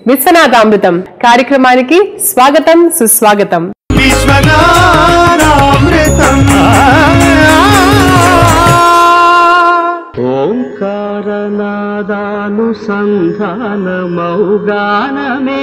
విశ్వనాథామృతం కార్యక్రమానికి స్వాగతం సుస్వాగతం విశ్వనారామృతం ఓంకారనాదానుసంధానమౌగానమే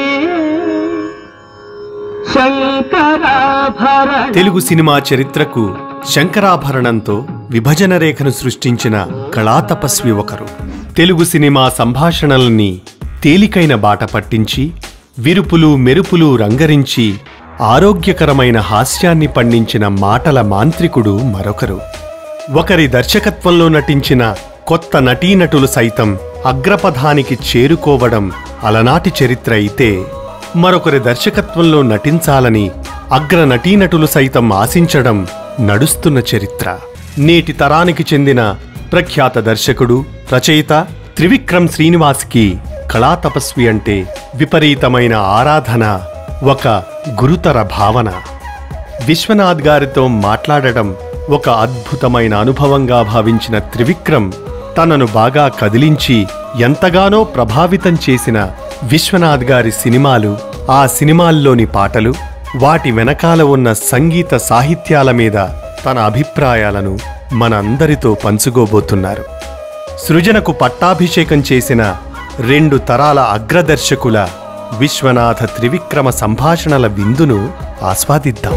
శంకరాభరణ తెలుగు సినిమా చరిత్రకు శంకరాభరణంతో విభజన రేఖను సృష్టించిన కళాతపస్వి ఒకరు తెలుగు సినిమా సంభాషణల్ని తేలికైన బాట పట్టించి విరుపులు మెరుపులు రంగరించి ఆరోగ్యకరమైన హాస్యాన్ని పండించిన మాటల మాంత్రికుడు మరొకరు ఒకరి దర్శకత్వంలో నటించిన కొత్త నటీనటులు సైతం అగ్రపథానికి చేరుకోవడం అలనాటి చరిత్ర అయితే మరొకరి దర్శకత్వంలో నటించాలని అగ్ర నటీనటులు సైతం ఆశించడం నడుస్తున్న చరిత్ర నేటి తరానికి చెందిన ప్రఖ్యాత దర్శకుడు రచయిత త్రివిక్రమ్ శ్రీనివాస్కి కళాతపస్వి అంటే విపరీతమైన ఆరాధన ఒక గురుతర భావన విశ్వనాథ్ గారితో మాట్లాడడం ఒక అద్భుతమైన అనుభవంగా భావించిన త్రివిక్రమ్ తనను బాగా కదిలించి ఎంతగానో ప్రభావితం చేసిన విశ్వనాథ్ గారి సినిమాలు ఆ సినిమాల్లోని పాటలు వాటి వెనకాల ఉన్న సంగీత సాహిత్యాల మీద తన అభిప్రాయాలను మనందరితో పంచుకోబోతున్నారు సృజనకు పట్టాభిషేకం చేసిన రెండు తరాల అగ్రదర్శకుల విశ్వనాథ త్రివిక్రమ సంభాషణల విందును ఆస్వాదిద్దాం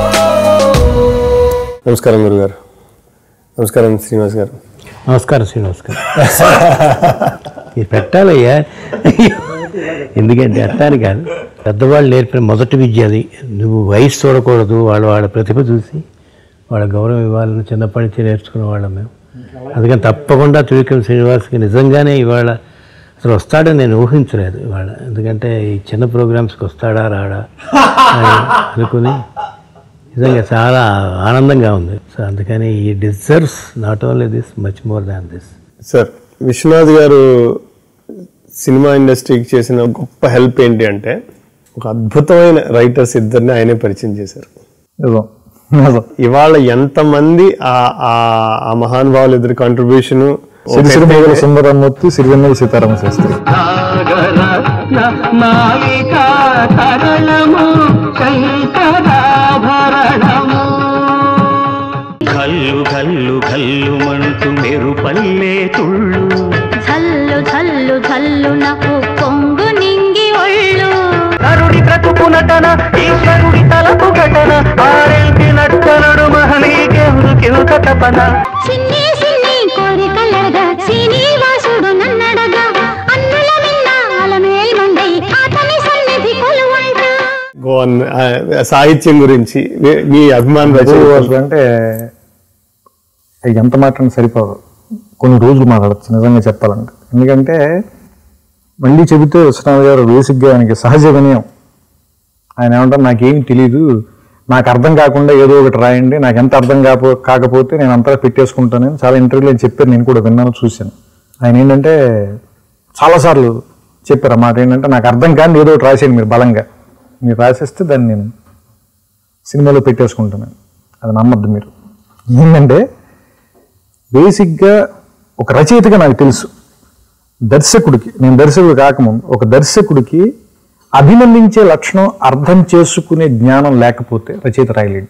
నమస్కారం గురుగారు నమస్కారం శ్రీనివాస్ గారు నమస్కారం శ్రీనివాస్ గారు ఇది పెట్టాలయ్యా ఎందుకంటే అట్టాని కాదు పెద్దవాళ్ళు నేర్పిన మొదటి విద్య అది నువ్వు వయసు చూడకూడదు వాళ్ళ వాళ్ళ ప్రతిభ చూసి వాళ్ళ గౌరవం ఇవ్వాలని చిన్నప్పటి నుంచి నేర్చుకున్న వాళ్ళం మేము అందుకని తప్పకుండా త్రివిక్రమ్ శ్రీనివాస్కి నిజంగానే ఇవాళ అసలు వస్తాడని నేను ఊహించలేదు ఇవాళ ఎందుకంటే ఈ చిన్న ప్రోగ్రామ్స్కి వస్తాడా రాడా అని అనుకుని నిజంగా చాలా ఆనందంగా ఉంది సో అందుకని ఈ deserves not only this much more than this sir Vishwanath garu cinema ఇండస్ట్రీకి చేసిన గొప్ప హెల్ప్ ఏంటి అంటే ఒక అద్భుతమైన రైటర్స్ ఇద్దరిని ఆయనే పరిచయం చేశారు నిజం నిజం ఇవాళ ఎంతమంది ఆ- ఆ- ఆ మహానుభావులు ఇద్దరి కాంట్రిబ్యూషన్ సిరిసిరిమొగల సుందరమూర్తి సిరివెన్నెల సీతారామ శాస్త్రి నాగరత్న మాలికా తరళము శంకరాభరణము గల్లు గల్లు గల్లుమంటూ మెరుపల్లే తుళ్ళు ಝಲ್ಲು ಝಲ್ಲು ಝಲ್ಲುನ పొంగు నింగి ఒళ్ళు నరుడి బ్రతుకు నటన ఈశ్వరుడి తలకు ఘటన ఆరెంటి నట్టనడు మహనీకెవరు కిరుక తపన సిన్ని సిన్ని కోరికలడగా శ్రీనివాసుడు నన్నడగా అన్నుల మిన్న అలమేల్ మండై అతని సన్నిధి కొలువంట సాహిత్యం గురించి మీ- మీ అభిమాన తెలుగు రచయిత భాషలు అంటే ఎంత మాట్లాడిన సరిపోదు కొన్ని రోజులు మాట్లాడచ్చు నిజంగా చెప్పాలంటే ఎందుకంటే మళ్ళీ చెబితే విశ్వనాథ్ గారు బేసిక్గా ఆయనకి సహజ వినయం ఆయన ఏమంటారు నాకేం తెలియదు నాకు అర్థం కాకుండా ఏదో ఒకటి రాయండి నాకు ఎంత అర్థం కాపో కాకపోతే నేను అంతా పెట్టేసుకుంటానని చాలా ఇంటర్వ్యూలో ఆయన చెప్పారు నేను కూడా విన్నాను చూశాను ఆయన ఏంటంటే చాలాసార్లు చెప్పారు ఆ మాట ఏంటంటే నాకు అర్థం కాని ఏదో ఒకటి రాసేయండి మీరు బలంగా మీరు రాసేస్తే దాన్ని నేను సినిమాలో పెట్టేసుకుంటాను అది నమ్మద్దు మీరు ఏంటంటే బేసిక్గా ఒక రచయితగా నాకు తెలుసు దర్శకుడికి నేను దర్శకుడు కాకముందు ఒక దర్శకుడికి అభినందించే లక్షణం అర్థం చేసుకునే జ్ఞానం లేకపోతే రచయిత రాయలేడు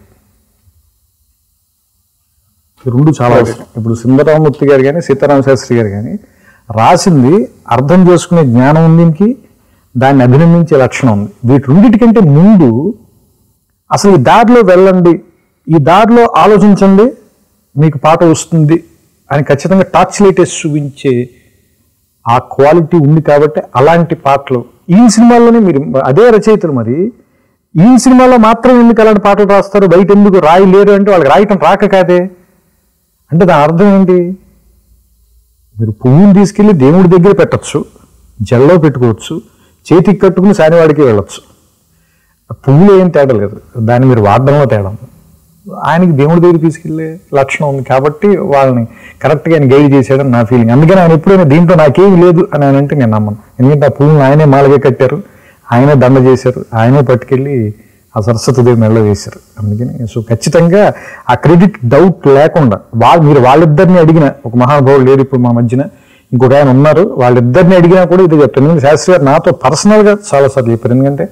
ఈ రెండు చాలా అవసరం ఇప్పుడు సుందరరామూర్తి గారు కానీ సీతారామ శాస్త్రి గారు కానీ రాసింది అర్థం చేసుకునే జ్ఞానం ఉంది దీనికి దాన్ని అభినందించే లక్షణం ఉంది వీటి రెండింటికంటే ముందు అసలు ఈ దారిలో వెళ్ళండి ఈ దారిలో ఆలోచించండి మీకు పాట వస్తుంది అని ఖచ్చితంగా టార్చ్ లైట్ వేసి చూపించే ఆ క్వాలిటీ ఉంది కాబట్టి అలాంటి పాటలు ఈ సినిమాల్లోనే మీరు అదే రచయితలు మరి ఈ సినిమాలో మాత్రం ఎందుకు అలాంటి పాటలు రాస్తారు బయట ఎందుకు రాయలేరు అంటే వాళ్ళకి రాయటం రాక కాదే అంటే దాని అర్థం ఏంటి మీరు పువ్వుని తీసుకెళ్లి దేవుడి దగ్గర పెట్టచ్చు జల్లో పెట్టుకోవచ్చు చేతికి కట్టుకుని సానివాడికి వెళ్ళొచ్చు పువ్వులు ఏం తేడా లేదు దాన్ని మీరు వాడడంలో తేడా ఉంది. ఆయనకి దేవుడి దగ్గర తీసుకెళ్లే లక్షణం ఉంది కాబట్టి వాళ్ళని కరెక్ట్గా ఆయన గైడ్ చేశాడని నా ఫీలింగ్ అందుకని ఆయన ఎప్పుడైనా దీంట్లో నాకేమీ లేదు అని ఆయన అంటే నేను నమ్మను ఎందుకంటే ఆ పువ్వులను ఆయనే మాలగా కట్టారు ఆయనే దండ చేశారు ఆయనే పట్టుకెళ్ళి ఆ సరస్వతిదేవి మెళ్ళ వేశారు అందుకని సో ఖచ్చితంగా ఆ క్రెడిట్ డౌట్ లేకుండా వాళ్ళు మీరు వాళ్ళిద్దరిని అడిగిన ఒక మహానుభావుడు లేరు ఇప్పుడు మా మధ్యన ఇంకొక ఆయన ఉన్నారు వాళ్ళిద్దరిని అడిగినా కూడా ఇది చెప్తాను ఎందుకంటే శాస్త్రి గారు నాతో పర్సనల్గా చాలాసార్లు చెప్పారు ఎందుకంటే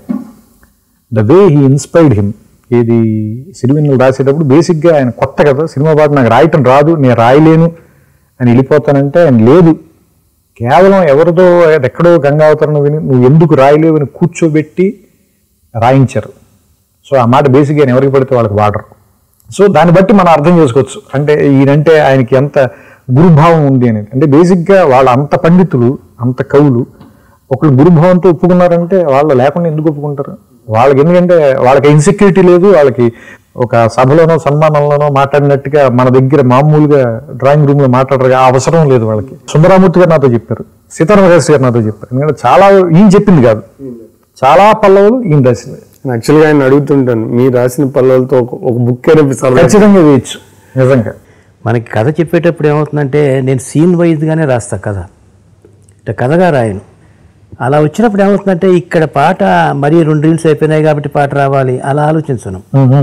the way he inspired him ఇది సిరివెన్నెలు రాసేటప్పుడు బేసిక్గా ఆయన కొత్త కదా సినిమా పాట నాకు రాయటం రాదు నేను రాయలేను అని వెళ్ళిపోతానంటే ఆయన లేదు కేవలం ఎవరిదో ఎక్కడో గంగావతరణ విని నువ్వు ఎందుకు రాయలేవు అని కూర్చోబెట్టి రాయించారు సో ఆ మాట బేసిక్గా ఆయన ఎవరికి పడితే వాళ్ళకి వాడరు సో దాన్ని బట్టి మనం అర్థం చేసుకోవచ్చు అంటే ఈయనంటే ఆయనకి ఎంత గురుభావం ఉంది అనేది అంటే బేసిక్గా వాళ్ళ అంత పండితులు అంత కవులు ఒకళ్ళు గురుభావంతో ఒప్పుకున్నారంటే వాళ్ళు లేకుండా ఎందుకు ఒప్పుకుంటారు వాళ్ళకి ఎందుకంటే వాళ్ళకి ఇన్సెక్యూరిటీ లేదు వాళ్ళకి ఒక సభలోనో సన్మానంలోనో మాట్లాడినట్టుగా మన దగ్గర మామూలుగా డ్రాయింగ్ రూమ్ లో మాట్లాడరు ఆ అవసరం లేదు వాళ్ళకి సుందరామూర్తి గారు నాతో చెప్పారు సీతారామ శాస్త్రి గారు నాతో చెప్పారు ఎందుకంటే చాలా ఈయన చెప్పింది కాదు చాలా పల్లవులు ఈయన రాసింది యాక్చువల్గా ఆయన అడుగుతుంటాను మీరు రాసిన పల్లవులతో ఒక- ఒక బుక్ అనిపిస్తారు ఖచ్చితంగా వేయచ్చు నిజంగా మనకి కథ చెప్పేటప్పుడు ఏమవుతుందంటే నేను సీన్ వైజ్గానే రాస్తా కథ అంటే కథగా రాయను అలా వచ్చినప్పుడు ఏమవుతుందంటే ఇక్కడ పాట మరీ రెండు రీల్స్ అయిపోయినాయి కాబట్టి పాట రావాలి అలా ఆలోచించను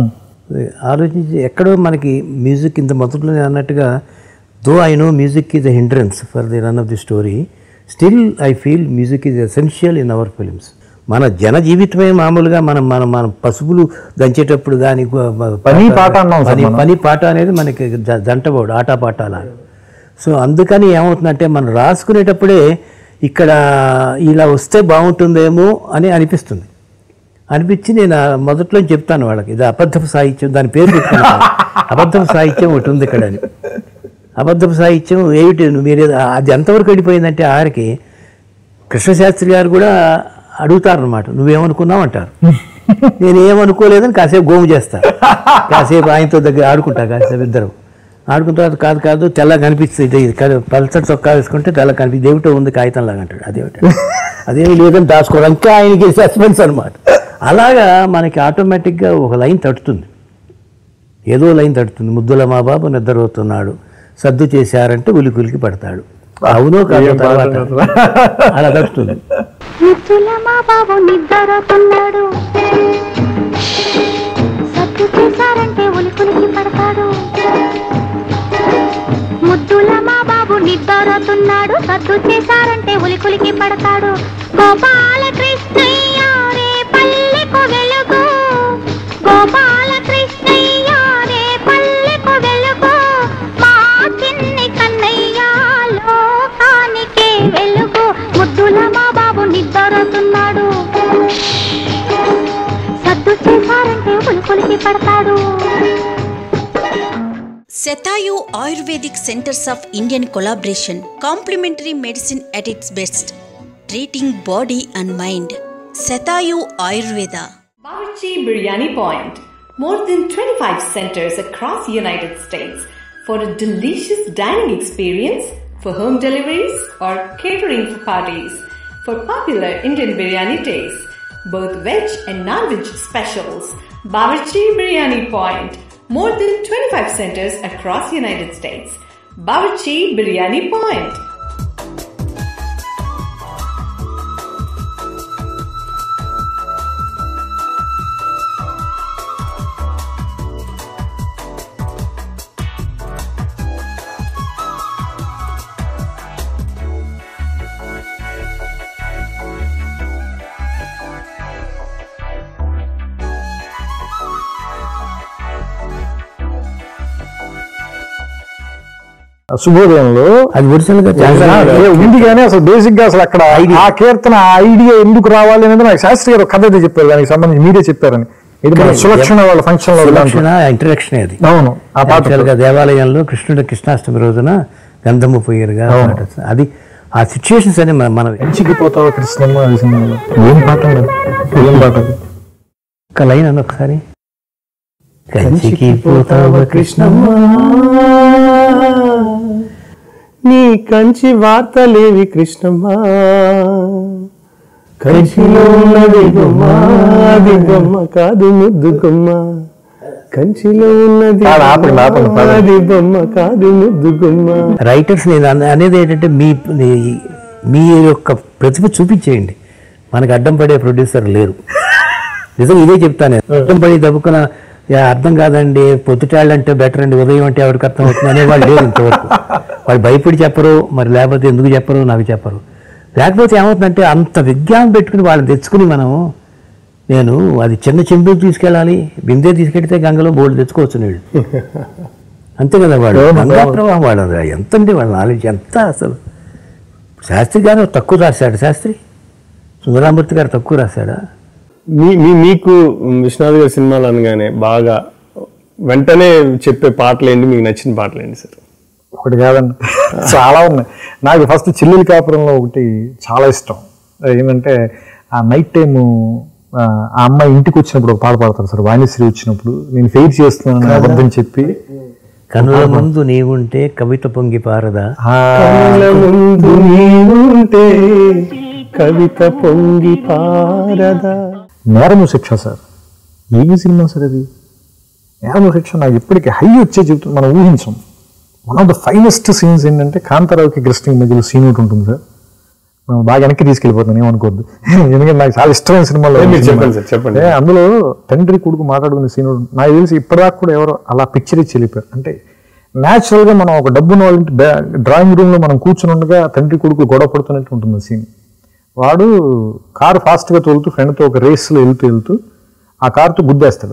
ఆలోచించి ఎక్కడో మనకి మ్యూజిక్ ఇంత మొదట్లో నేను అన్నట్టుగా though I know music is a hindrance for the run of the story still I feel music is essential in our films మన జన జీవితమే మామూలుగా మనం మనం మనం పసుపులు దంచేటప్పుడు కానీ పని పాట అన్నాం సార్ పని మనం. పని పాట అనేది మనకి జ- జంటబోడు ఆట పాట అలా సో అందుకని ఏమవుతుందంటే మనం రాసుకునేటప్పుడే ఇక్కడ ఇలా వస్తే బాగుంటుందేమో అని అనిపిస్తుంది అనిపించి నేను ఆ మొదట్లో చెప్తాను వాళ్ళకి ఇది అబద్ధపు సాహిత్యం దాని పేరు పెట్టుకున్నాను అబద్ధపు సాహిత్యం ఒకటి ఉంది ఇక్కడ అని అబద్ధపు సాహిత్యం ఏమిటి నువ్వు మీరు ఏదో- అది ఎంతవరకు వెళ్ళిపోయిందంటే ఆరికి కృష్ణశాస్త్రి గారు కూడా అడుగుతారనమాట నువ్వేమనుకున్నావు అంటారు నేను ఏమనుకోలేదని కాసేపు గోము చేస్తా కాసేపు ఆయనతో దగ్గర ఆడుకుంటా కాసేపు ఇద్దరు ఆడుకున్న తర్వాత కాదు కాదు తెల్ల కనిపిస్తుంది ఇది కాదు పల్సర్ చొక్కా వేసుకుంటే తెల్ల కనిపి ఏమిటో ఉంది కాగితం లాగా అంటాడు అదేమిటి అదేమి లేదని దాచుకోవడం ఇంకా ఆయనకి సస్పెన్స్ అనమాట అలాగా మనకి ఆటోమేటిక్గా ఒక లైన్ తడుతుంది ఏదో లైన్ తడుతుంది ముద్దుల మా బాబు నిద్రపోతున్నాడు సర్దు చేశారంటే ఉలికులికి పడతాడు అవునో కాదు తర్వాత అలా తడుతుంది ముద్దుల మా బాబు నిద్రపోతున్నాడు సత్తు చేశారంటే ఉలికులికి పడతాడు ముద్దుల మా బాబు నిద్రపోతున్నాడు సత్తు చేశారంటే ఉలికులికి పడతాడు గోపాల కృష్ణయ్య రే పల్లెకు వెలుగు గోపాల కృష్ణయ్య రే పల్లెకు వెలుగు మా చిన్ని కన్నయ్య లోకానికే వెలుగు ముద్దుల మా బాబు నిద్రపోతున్నాడు సద్దు చేశారంటే ఉలికులికి పడతాడు Setayu Ayurvedic Centers of Indian Collaboration, complementary medicine at its best, treating body and mind. Setayu Ayurveda. Bawarchi Biryani Point. More than 25 centers across the United States for a delicious dining experience for home deliveries or catering for parties. For popular Indian biryani tastes, both veg and non-veg specials. Bawarchi Biryani Point. More than 25 centers across the United States. Bawarchi Biryani Point. శుభోదయంలో అది ఒరిజినల్గా ఏ ఉంది కానీ అసలు basic గా అసలు అక్కడ ఆ కీర్తన ఆ ఐడియా ఎందుకు రావాలి అనేది నాకు శాస్త్రి గారు ఒక కథ అయితే చెప్పారు దానికి సంబంధించి మీరే చెప్పారని ఇది మన సులక్షణ వాళ్ళ ఫంక్షన్ లో సులక్షణ ఇంట్రడక్షన్ అది అవును ఆ పాట యాక్చువల్గా దేవాలయంలో కృష్ణుడు కృష్ణాష్టమి రోజున గంధము పోయేరుగా అవును. పాట. అది ఆ సిచ్యుయేషన్స్ అని మన మన కంచికి పోతావా కృష్ణమ్మ అది సినిమాలో. ఏం పాట అది? ఏం పాట అది? ఒక లైన్ అని ఒకసారి కంచికి పోతావా కృష్ణమ్మ నీ కంచి వార్తలేవి కృష్ణమ్మ కంచిలో ఉన్నది బొమ్మ అది బొమ్మ కాదు ముద్దు గుమ్మ కంచిలో ఉన్నది పాడు, ఆపండి, ఆపండి, బొమ్మ, పాడండి. అది బొమ్మ కాదు ముద్దు గుమ్మ రైటర్స్ నేను అన- అనేది ఏంటంటే మీ మీ- మీ యొక్క ప్రతిభ చూపించేయండి మనకు అడ్డం పడే ప్రొడ్యూసర్ లేరు నిజం ఇదే చెప్తాను నేను. అడ్డం పడి దబ్బుకున్న "యా, అర్థం కాదండి పొద్దుటాళ్ళు అంటే బెటర్ అండి ఉదయం అంటే ఎవరికి అర్థం అవుతుంది అనేవాళ్ళు లేరు ఇంతవరకు వాళ్ళు భయపడి చెప్పరు మరి లేకపోతే ఎందుకు చెప్పరు నాకు చెప్పరు లేకపోతే ఏమవుతుందంటే అంత విజ్ఞానం పెట్టుకుని వాళ్ళని తెచ్చుకుని మనం నేను అది చిన్న చెంబు తీసుకెళ్ళాలి బిందె తీసుకెళ్తే గంగలో బోర్డు తెచ్చుకోవచ్చు నీళ్ళు అంతే కదా వాడు గంగా ప్రవాహం వాడు ఎంత అండి వాళ్ళ నాలెడ్జ్ ఎంత అసలు శాస్త్రి గారు తక్కువ రాశాడు శాస్త్రి సుందరామూర్తి గారు తక్కువ రాశాడా మీ మీ మీకు విశ్వనాథ్ గారి సినిమాలు అనగానే బాగా వెంటనే చెప్పే పాటలు ఏంటి మీకు నచ్చిన పాటలు ఏంటి సార్ ఒకటి కాదండి చాలా ఉన్నాయి నాకు ఫస్ట్ చిల్లుల కాపురంలో ఒకటి చాలా ఇష్టం ఏంటంటే ఆ నైట్ టైం ఆ అమ్మాయి ఇంటికి వచ్చినప్పుడు ఒక పాట పాడతారు సార్ వాణిశ్రీ వచ్చినప్పుడు నేను ఫెయిర్ చేస్తున్నాను అబద్ధం చెప్పి కనుల ముందు నీవుంటే కవిత పొంగి పారదా ఆ, కళ్ళ ముందు నీవుంటే కవిత పొంగి పారదా నేరము శిక్ష సార్ ఏమి సినిమా సార్ అది నేరము శిక్ష నాకు ఇప్పటికీ హై వచ్చే చెబుతుంది మనం ఊహించం one of the finest scenes ఏంటంటే కాంతారావుకి కృష్ణకి మధ్యలో సీన్ ఒకటి ఉంటుంది సార్ మనం బాగా వెనక్కి తీసుకెళ్ళిపోతాను ఏమనుకోవద్దు ఎందుకంటే నాకు చాలా ఇష్టమైన సినిమాలో ఏ, మీరు ఈ సినిమా. చెప్పండి సార్, చెప్పండి. ఏ, అందులో తండ్రి కొడుకు మాట్లాడుకునే సీన్ ఒకటి ఉంది. నాకు తెలిసి ఇప్పటిదాకా కూడా ఎవరో అలా పిక్చర్ ఇచ్చి వెళ్ళిపోయారు అంటే natural గా మనం ఒక డబ్బున్న వాళ్ళ డ్రాయింగ్ రూమ్ లో మనం కూర్చుని ఉండగా తండ్రి కొడుకు గొడవ పడుతున్నట్టు ఉంటుంది సీన్ వాడు కారు ఫాస్ట్గా తోలుతూ ఫ్రెండ్తో ఒక రేస్లో వెళ్తూ వెళ్తూ ఆ కారుతో గుద్దేస్తాడు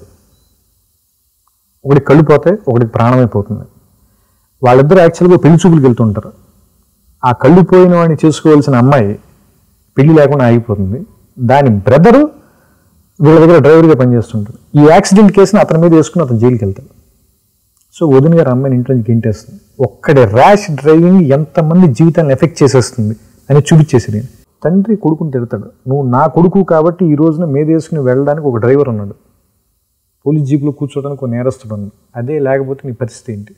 ఒకటి కళ్ళు పోతాయి ఒకటికి ప్రాణమైపోతుంది వాళ్ళిద్దరూ యాక్చువల్గా పెళ్లి చూపులకు వెళ్తుంటారు ఆ కళ్ళు పోయిన వాడిని చేసుకోవాల్సిన అమ్మాయి పెళ్లి లేకుండా ఆగిపోతుంది దాని బ్రదరు వీళ్ళ దగ్గర డ్రైవర్గా పనిచేస్తుంటాడు ఈ యాక్సిడెంట్ కేసుని అతని మీద వేసుకుని అతను జైలుకి వెళ్తాడు సో వదిన గారు అమ్మాయిని ఇంట్లో నుంచి గింటేస్తుంది ఒక్కడి ర్యాష్ డ్రైవింగ్ ఎంతమంది జీవితాన్ని ఎఫెక్ట్ చేసేస్తుంది అని చూపించేసి నేను తండ్రి కొడుకుని తిడతాడు నువ్వు నా కొడుకు కాబట్టి ఈ రోజున మీద వేసుకుని వెళ్ళడానికి ఒక డ్రైవర్ ఉన్నాడు పోలీస్ జీప్లో కూర్చోవడానికి ఒక నేరస్తుడు ఉంది అదే లేకపోతే నీ పరిస్థితి ఏంటి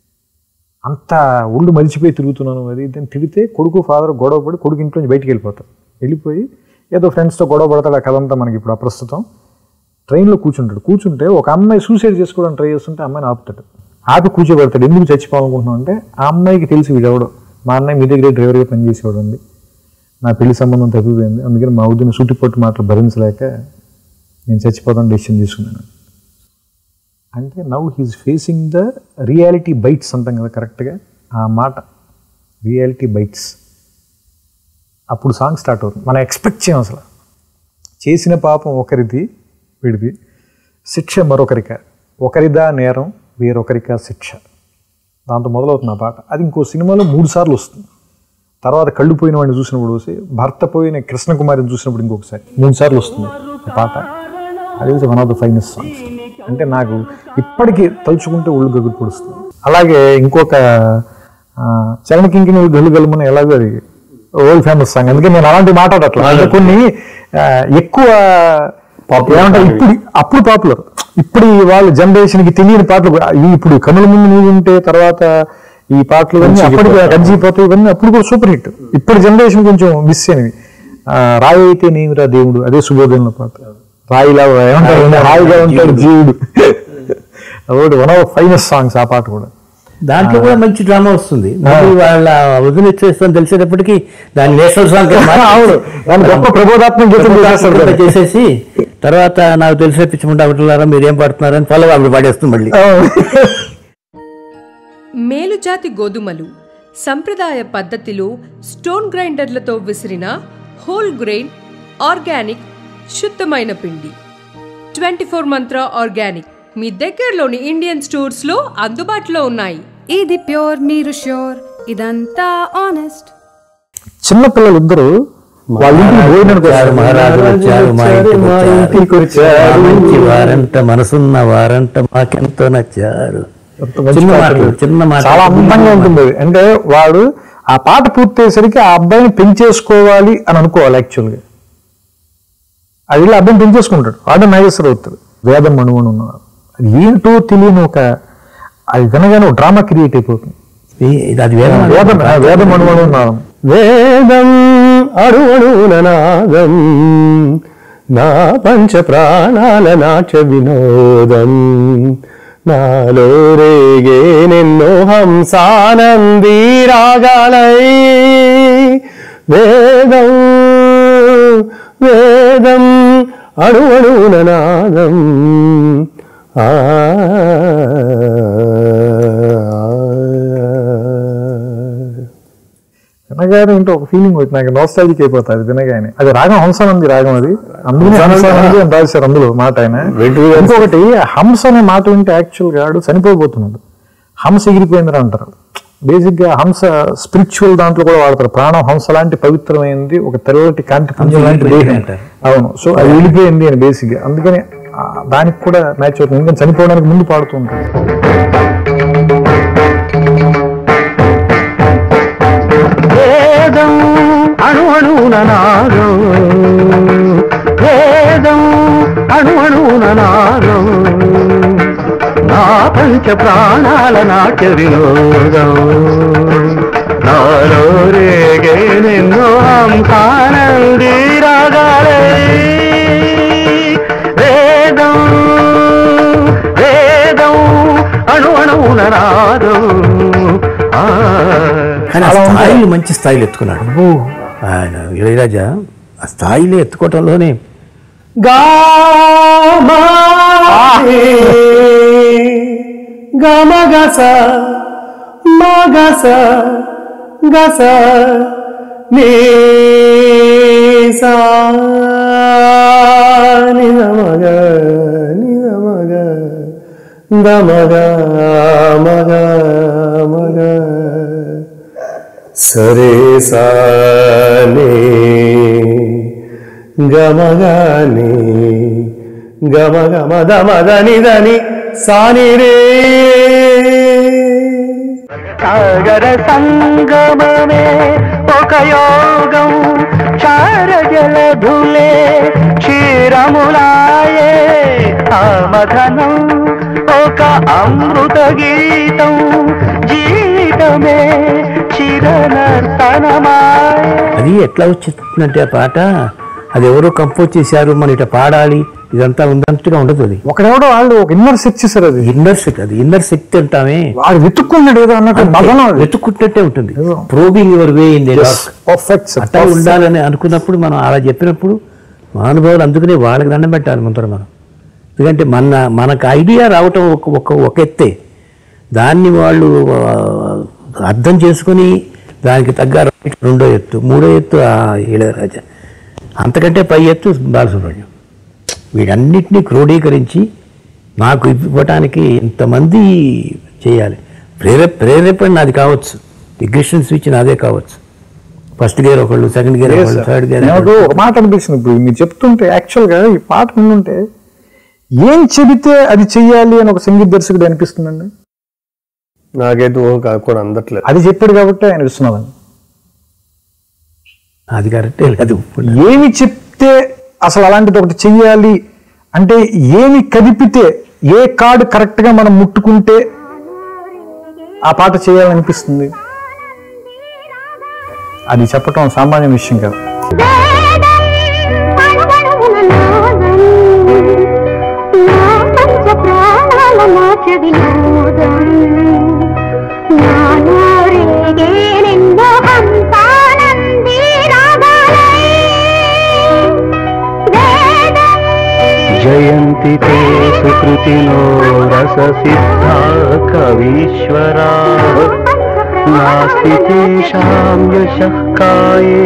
అంత ఒళ్ళు మరిచిపోయి తిరుగుతున్నాను అది ఇది అని తిడితే కొడుకు ఫాదర్ గొడవ పడి కొడుకు ఇంట్లో నుంచి బయటికి వెళ్ళిపోతాడు వెళ్ళిపోయి ఏదో ఫ్రెండ్స్తో గొడవ పడతాడు ఆ కథ అంతా మనకి ఇప్పుడు అప్రస్తుతం ట్రైన్లో కూర్చుంటాడు కూర్చుంటే ఒక అమ్మాయి సూసైడ్ చేసుకోవడానికి ట్రై చేస్తుంటే ఆ అమ్మాయిని ఆపుతాడు ఆపి కూర్చోబెడతాడు ఎందుకు చచ్చిపోవాలనుకుంటున్నావు అంటే ఆ అమ్మాయికి తెలిసి వీడెవడో మా అన్నయ్య మీ దగ్గరే డ్రైవర్గా పనిచేసేవాడు అండి నా పెళ్లి సంబంధం తప్పిపోయింది అందుకని మా వదిన సూటిపట్టు మాటలు భరించలేక నేను చచ్చిపోతాను డెసిషన్ తీసుకున్నాను అంటే now he's facing the reality bites అంటాం కదా కరెక్ట్గా ఆ మాట రియాలిటీ బైట్స్ అప్పుడు సాంగ్ స్టార్ట్ అవుతుంది మనం ఎక్స్పెక్ట్ చేయం అసలు చేసిన పాపం ఒకరిది వీడిది శిక్ష మరొకరిక ఒకరిదా నేరం వేరొకరికా శిక్ష దాంతో మొదలవుతుంది ఆ పాట అది ఇంకో సినిమాలో మూడు సార్లు వస్తుంది తర్వాత కళ్ళు పోయిన వాడిని చూసినప్పుడు వచ్చి భర్త పోయిన కృష్ణకుమారిని చూసినప్పుడు ఇంకొకసారి మూడు సార్లు వస్తుంది ఆ పాట అది one of the finest songs అంటే నాకు ఇప్పటికీ తలుచుకుంటే ఒళ్ళు గగురు పొడుస్తుంది అలాగే ఇంకొక ఆ, చలన కింకిని గల్లు గల్లుమని ఎలాగో అది ఓల్డ్ ఫేమస్ సాంగ్ అందుకే నేను అలాంటి మాట్లాడట్లా అంటే కొన్ని ఆ, ఎక్కువ ఏమంటారు ఇప్పుడు అప్పుడు పాపులర్ ఇప్పుడు ఈ వాళ్ళ జనరేషన్ కి తెలియని పాటలు కూడా, ఇవి ఇప్పుడు కనుల ముందు నువ్వు ఉంటే తర్వాత ఈ పాటలు ఇవన్నీ అప్పటికి గంజిపోతాయి ఇవన్నీ అప్పుడు కూడా సూపర్ హిట్ ఇప్పుడు జనరేషన్ కొంచెం మిస్ అయినవి ఆ, రాయి అయితే నీవిరా దేవుడు అదే శుభోదయంలో పాట రాయిలా ఏమంటారు రాయిగా ఉంటాడు జీవుడు అదొకటి వన్ ఆఫ్ ఫైనస్ సాంగ్స్ ఆ పాట కూడా దాంట్లో కూడా మంచి డ్రామా వస్తుంది మళ్ళీ వాళ్ళ వదిన వచ్చేస్తాను తెలిసేటప్పటికి దాని నేషనల్ సాంగ్ అవును దాని గొప్ప ప్రబోధాత్మక గీతం చేసేస్తాడు దాన్ని. చేసేసి తర్వాత నాకు తెలిసే పిచ్చుకుంటా ఒకటిలారా మీరు ఏం పాడుతున్నారని ఫాలో అప్పుడు పాడేస్తుంది మళ్ళీ మేలుజాతి గోధుమలు సంప్రదాయ పద్ధతిలో స్టోన్ గ్రైండర్లతో విసిరిన హోల్ గ్రెయిన్ ఆర్గానిక్ శుద్ధమైన పిండి ట్వంటీ ఫోర్ మంత్ర ఆర్గానిక్ మీ దగ్గరలోని ఇండియన్ స్టోర్స్లో అందుబాటులో ఉన్నాయి ఇది ప్యూర్ మీరు ష్యూర్ ఇదంతా ఆనెస్ట్ చిన్న పిల్లలు ఇద్దరు వాళ్ళ ఇంటికి భోజనానికి వచ్చారు వస్తారు. మహారాజులు వచ్చారు మా మా ఇంటికి ఇంటికి వచ్చారు. వచ్చారు మంచి వారంట మనసున్న వారంట మాకెంతో నచ్చారు ఎంత మంచి చిన్న పాట మాటలు ఇది. చిన్న మాట చాలా అందంగా ఉంటుంది అది. అంటే వాడు ఆ పాట పూర్తయ్యేసరికి ఆ అబ్బాయిని పెంచేసుకోవాలి అని అనుకోవాలి యాక్చువల్గా అది వెళ్ళి అబ్బాయిని పెంచేసుకుంటాడు వాడు నాగేశ్వర అవుతాడు వేదం మణువని ఉన్నవాడు అది ఏంటో తెలియని ఒక అది వినగానే ఒక డ్రామా క్రియేట్ అయిపోతుంది ఈ- ఇది అది వేదం వేదం వేదం మణువని ఉన్నాడు వేదం అడువడున నాదం నా పంచ ప్రాణాల నాట్య వినోదం నాలో రేగే నిన్నో హంసానందీ రాగాలై వేదం వేదం అడువడున నాదం ఆ వినగానే ఏంటో ఒక ఫీలింగ్ వచ్చి నాకు నోస్టాలజిక్ అయిపోతుంది అది వినగానే అది రాగం హంసానంది రాగం అది అందుకని హంసానంది అని రాశారు అందులో మాట ఆయన ఇంకొకటి హంస అనే మాట వింటే యాక్చువల్ గా ఆడు చనిపోబోతున్నాడు హంస ఎగిరిపోయిందని అంటారు బేసిక్ గా హంస స్పిరిచువల్ దాంట్లో కూడా వాడతారు ప్రాణం హంస లాంటి పవిత్రమైంది ఒక తెల్లటి కాంతి పుంజం లాంటి దేహం అంటారు. అవును సో అది వెళ్ళిపోయింది అని బేసిక్ గా అందుకని ఆ, దానికి కూడా మ్యాచ్ అవుతుంది ఎందుకంటే చనిపోవడానికి ముందు పాడుతూ ఉంటాడు వేదం అణు అణువున నాదం వేదం అణు అణువున నాదం నా పంచ ప్రాణాల నాట్య వినోదం నాలో రేగే నిన్నో హంసానంది రాగాలే వేదం వేదం అణు అణువున నాదం ఆ కానీ ఆ స్థాయిని మంచి స్థాయిలో ఎత్తుకున్నాడు ఆయన ఇళయరాజా ఆ స్థాయిలో ఎత్తుకోవటంలోనే గమగస మగస గస నీసా నిజమగ నిజమగ దమగ మగ మగ సరే సానే గమగాని గమ గమ దమ దని దని సాని రే సాగర సంగమమే ఒక యోగం చారజలధులే క్షీరములాయే ఆమధనం ఒక అమృత గీతం జీవితమే చిరనర్తనమాయ అది ఎట్లా వచ్చిందంటే ఆ పాట అది ఎవరో కంపోజ్ చేశారు మన ఇట పాడాలి ఇదంతా ఉందంతగా ఉండదు అది ఒకడెవడో వాళ్ళు ఒక ఇన్నర్ సెట్ చేశారు అది ఇన్నర్ శక్తి అది ఇన్నర్ శక్తి అంటామే వాడు వెతుక్కున్నాడు ఏదో అన్నట్టు మదనం అది. వెతుక్కుంటే ఉంటుంది probing your way in perfect అట్లా ఉండాలని అనుకున్నప్పుడు మనం అలా చెప్పినప్పుడు మహానుభావులు అందుకనే వాళ్ళకి దండం పెట్టాలి ముందర మనం ఎందుకంటే మన మనకు ఐడియా రావటం ఒక ఒక ఒక ఎత్తే దాన్ని వాళ్ళు ఆ, అర్థం చేసుకుని దానికి తగ్గ రెండో ఎత్తు మూడో ఎత్తు ఆ ఇళయరాజా అంతకంటే పై ఎత్తు బాలసుబ్రహ్మణ్యం వీటన్నిటినీ క్రోడీకరించి నాకు ఇవ్వటానికి ఇంతమంది చేయాలి ప్రేరే ప్రేరేపణ నాది కావచ్చు ఇగ్నిషన్ స్విచ్ నాదే కావచ్చు ఫస్ట్ గేర్ ఒకళ్ళు సెకండ్ గేర్ ఒకళ్ళు థర్డ్ గేర్ నాకు ఒక మాట అనిపిస్తుంది ఇప్పుడు మీరు చెప్తుంటే యాక్చువల్ గా ఈ పాట వింటుంటే ఏం చెబితే అది చెయ్యాలి అని ఒక సంగీత దర్శకుడు అనిపిస్తుందండి నాకైతే ఊహ కా- కూడా అందట్లేదు అది చెప్పాడు కాబట్టి ఆయన ఇస్తున్నామని అది కరెక్టే అది ఏమి చెప్తే అసలు అలాంటిది ఒకటి చెయ్యాలి అంటే ఏమి కదిపితే ఏ కార్డు కరెక్ట్ గా మనం ముట్టుకుంటే ఆ పాట చేయాలనిపిస్తుంది అది చెప్పటం సామాన్య విషయం కాదు జయంతి తే సుకృతినో రస సిద్ధా కవీశ్వరా నాస్తి తేషాం యశః కాయే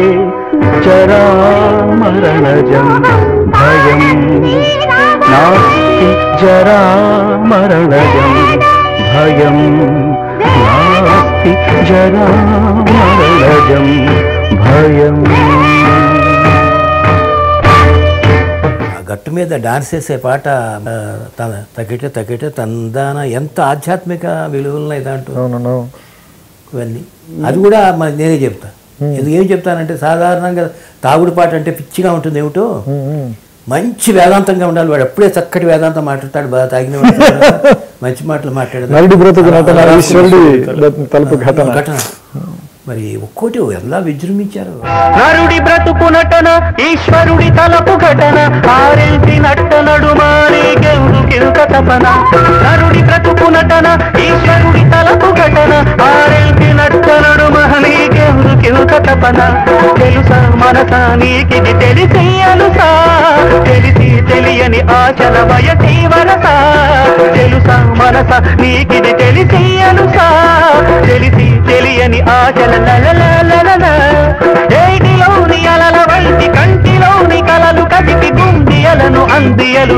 జరామరణజం భయం నాస్తి జరామరణజం భయం నాస్తి జరామరణజం భయం ఆ గట్టు మీద డాన్స్ చేసే పాట ఆ, తన తకిట తకిట తందాన ఎంత ఆధ్యాత్మిక విలువలు ఉన్నాయి దాంట్లో అవును ఇవన్నీ అది కూడా మరి నేనే చెప్తా ఎందుకు ఏం చెప్తానంటే సాధారణంగా తాగుడు పాట అంటే పిచ్చిగా ఉంటుంది ఏమిటో మంచి వేదాంతంగా ఉండాలి వాడు ఎప్పుడే చక్కటి వేదాంతం మాట్లాడతాడు బాగా తాగిన వాడు. మంచి మాటలు మాట్లాడతాడు నరుడి బ్రతుకు నటన ఈశ్వరుడి తలుపు ఘటన ఘటన మరి ఒక్కోటి ఎలా విజృంభించారు నరుడి బ్రతుకు నటన ఈశ్వరుడి తలపు ఘటన ఆరెల్సి నట్ట నడుమారే గెవుడు కిల్క తపన నరుడి బ్రతుకు నటన ఈశ్వరుడి తలపు ఘటన ఆరెల్సి నట్ట నడుమహని గెవుడు కిల్క తపన తెలుసా మనస నీకిది తెలిసి అనుసా తెలిసి తెలియని ఆచల వయసి వరస తెలుసా మనస నీకిది తెలిసి అనుసా తెలిసి తెలియని ఆచల లల లల లల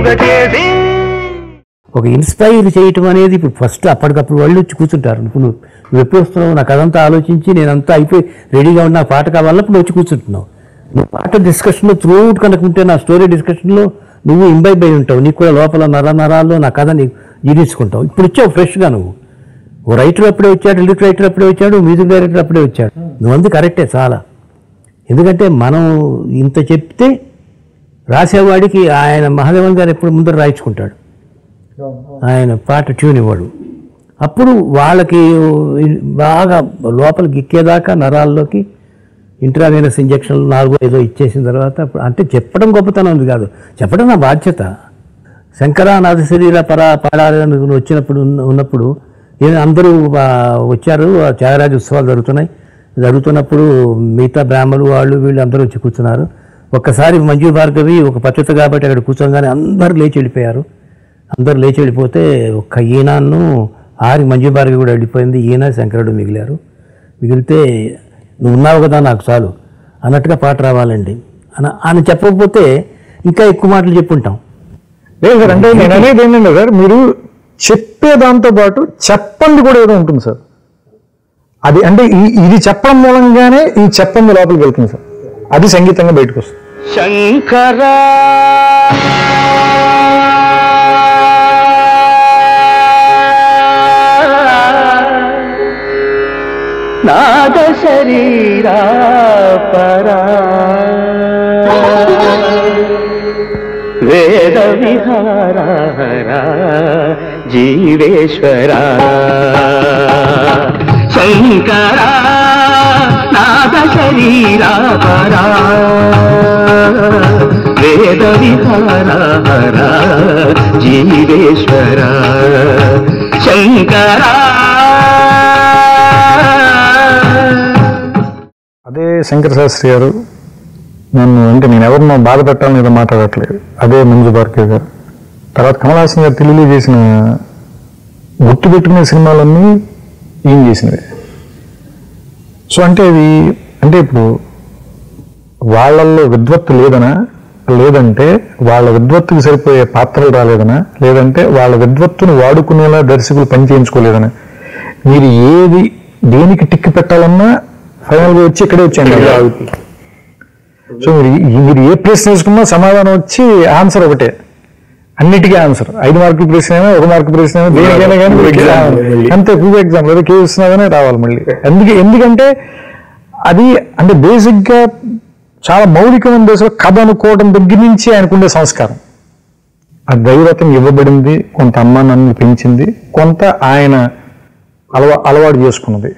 పండుగ చేసి ఒక ఇన్స్పైర్ చేయటం అనేది ఇప్పుడు ఫస్ట్ అప్పటికప్పుడు వాళ్ళు వచ్చి కూర్చుంటారు ఇప్పుడు నువ్వు నువ్వు ఎప్పుడు వస్తున్నావు నాకు అదంతా ఆలోచించి నేనంతా అయిపోయి రెడీగా ఉన్న పాట కావాలన్నప్పుడు నువ్వు వచ్చి కూర్చుంటున్నావు నువ్వు పాట డిస్కషన్లో త్రూఅవుట్ కనుకుంటే నా స్టోరీ డిస్కషన్లో నువ్వు ఇంబైబ్ అయి ఉంటావు నీకు కూడా లోపల నర నరాల్లో నా కథ నీకు జీర్ణించుకుంటావు ఇప్పుడు వచ్చావు ఫ్రెష్గా నువ్వు ఓ రైటర్ అప్పుడే వచ్చాడు లిరిక్ రైటర్ అప్పుడే వచ్చాడు మ్యూజిక్ డైరెక్టర్ అప్పుడే వచ్చాడు నువ్వు అంది కరెక్టే చాలా ఎందుకంటే మనం ఇంత చెప్తే రాసేవాడికి ఆయన మహాదేవన్ గారు ఎప్పుడు ముందర రాయించుకుంటాడు ఆయన పాట ట్యూన్ ఇవ్వడు అప్పుడు వాళ్ళకి బాగా లోపలికి ఎక్కేదాకా నరాల్లోకి ఇంట్రావీనస్ ఇంజక్షన్లు నాలుగు ఐదో ఇచ్చేసిన తర్వాత అప్పుడు- అంటే చెప్పడం గొప్పతనం ఉంది కాదు చెప్పడం నా బాధ్యత శంకర నాథ శరీర పరా పాడాలి అని వచ్చినప్పుడు ఉన్న- ఉన్నప్పుడు ఈయన అందరూ ఆ, వచ్చారు ఆ త్యాగరాజ ఉత్సవాలు జరుగుతున్నాయి జరుగుతున్నప్పుడు మిగతా బ్రాహ్మణులు వాళ్ళు వీళ్ళు అందరూ వచ్చి కూర్చున్నారు ఒక్కసారి మంజు భార్గవి ఒక పచ్చత కాబట్టి అక్కడ కూర్చోగానే అందరూ లేచి వెళ్ళిపోయారు అందరూ లేచి వెళ్ళిపోతే ఒక్క ఈయనను ఆరి మంజు భార్గవి కూడా వెళ్ళిపోయింది ఈయన శంకరుడు మిగిలారు మిగిలితే నువ్వు ఉన్నావు కదా నాకు చాలు అన్నట్టుగా పాట రావాలండి అని ఆయన చెప్పకపోతే ఇంకా ఎక్కువ మాటలు చెప్పుంటాం లేదు సార్ అంటే నేను అనేది ఏంటంటే సార్ మీరు చెప్పే దాంతో పాటు చెప్పండి కూడా ఏదో ఉంటుంది సార్ అది అంటే ఈ- ఇది చెప్పడం మూలంగానే ఈ చెప్పండి లోపలికి వెళ్తుంది సార్ అది సంగీతంగా బయటకు వస్తుంది శంకరా నాద శరీరా పరా వేద విహారా జీవేశ్వరా శంకరా నాద శరీరా పరా వేద విహారా జీవేశ్వరా శంకరా అదే శంకర శాస్త్రి గారు నన్ను అంటే నేను ఎవరినో బాధ పెట్టాలని ఏదో మాట్లాడట్లేదు అదే మంజు భార్గవ్ గారు తర్వాత కమల్ హాసన్ గారు తెలుగులో చేసిన గుర్తు పెట్టుకునే సినిమాలన్నీ ఏం చేసినవి సో అంటే అది అంటే ఇప్పుడు వాళ్ళల్లో విద్వత్తు లేదనా లేదంటే వాళ్ళ విద్వత్తుకి సరిపోయే పాత్రలు రాలేదనా లేదంటే వాళ్ళ విద్వత్తును వాడుకునేలా దర్శకులు పని చేయించుకోలేదనా మీరు ఏది దేనికి టిక్కి పెట్టాలన్నా ఫైనల్గా వచ్చి ఇక్కడే వచ్చాయండి సో మీరు ఈ- మీరు ఏ ప్రశ్న వేసుకున్నా సమాధానం వచ్చి ఆన్సర్ ఒకటే అన్నిటికీ ఆన్సర్ ఐదు మార్కుల ప్రశ్న అయినా ఒక మార్కు ప్రశ్న అయినా దేనికైనా కానీ మీకు రావాలి. అంతే టూ ఎగ్జామ్ లేదా కేసు ఇస్తున్నాగానే రావాలి మళ్ళీ ఎందుకు ఎందుకంటే అది అంటే బేసిక్ గా చాలా మౌలికమైన దశలో కథ అనుకోవడం దగ్గర నుంచి ఆయనకుండే సంస్కారం ఆ దైవతం ఇవ్వబడింది కొంత అమ్మ నన్ను పెంచింది కొంత ఆయన అలవా అలవాటు చేసుకున్నది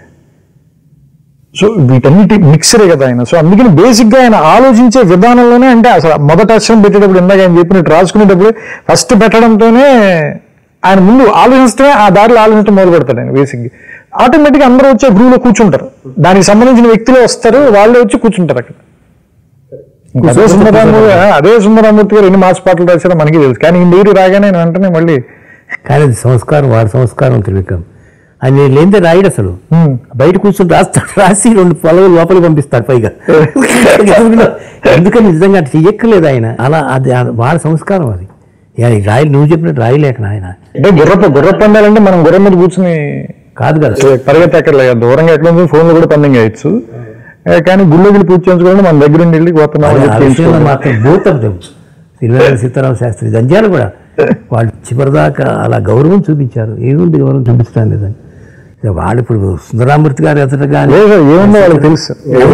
సో వీటన్నిటి మిక్సరే కదా ఆయన సో అందుకని బేసిక్ గా ఆయన ఆలోచించే విధానంలోనే అంటే అసలు మొదట అక్షరం పెట్టేటప్పుడు ఇందాక ఆయన చెప్పినట్టు రాసుకునేటప్పుడు ఫస్ట్ పెట్టడంతోనే ఆయన ముందు ఆలోచిస్తే ఆ దారిలో ఆలోచించడం మొదలు పెడతాడు ఆయన బేసిక్ ఆటోమేటిక్ అందరూ వచ్చి గ్రూవ్ లో కూర్చుంటారు దానికి సంబంధించిన వ్యక్తులే వస్తారు వాళ్ళే వచ్చి కూర్చుంటారు అక్కడ ఇంకా అదే సుందరామూర్తి అదే సుందరామూర్తి గారు ఎన్ని మాస్ పాటలు రాశారో మనకి తెలుసు కానీ ఈ నీరు రాగానే నేను వెంటనే మళ్ళీ కానీ అది సంస్కారం వాడి సంస్కారం త్రివిక్రమ్ ఆయన నేను లేనిదే రాయడు అసలు బయట కూర్చొని రాస్తాడు రాసి రెండు పొలవులు లోపలికి పంపిస్తాడు పైగా ఎందుకని నిజంగా అటు చెయ్యక్కర్లేదు ఆయన అలా అది ఆ- వాడి సంస్కారం అది యా, ఈ రాయలు నువ్వు చెప్పినట్టు రాయలేక ఆయన అంటే గుర్రపు గుర్ర పందాలంటే మనం గుర్రం మీద కూర్చుని కాదు కదా పరిగెత్తి అక్కర్లేదు దూరంగా ఎట్లా ఉంది ఫోన్లో కూడా పందెం చేయొచ్చు ఏ, కానీ గుళ్ళో వెళ్ళి పూజ చేయించుకోవడం మన దగ్గర ఉండి వెళ్ళి పోతున్నాం అది అని ఆ చెప్పి విషయంలో చేయించుకోవడం. మాత్రం భూతం సిరివేల సీతారామ శాస్త్రి జంజాలు కూడా వాళ్ళు చివరిదాకా అలా గౌరవం చూపించారు ఏముంది గౌరవం చూపించడం లేదని ఇక వాళ్ళు ఇప్పుడు సుందరామూర్తి గారు ఎదుట కానీ లేదు సార్, ఏముందో వాళ్ళకి తెలుసు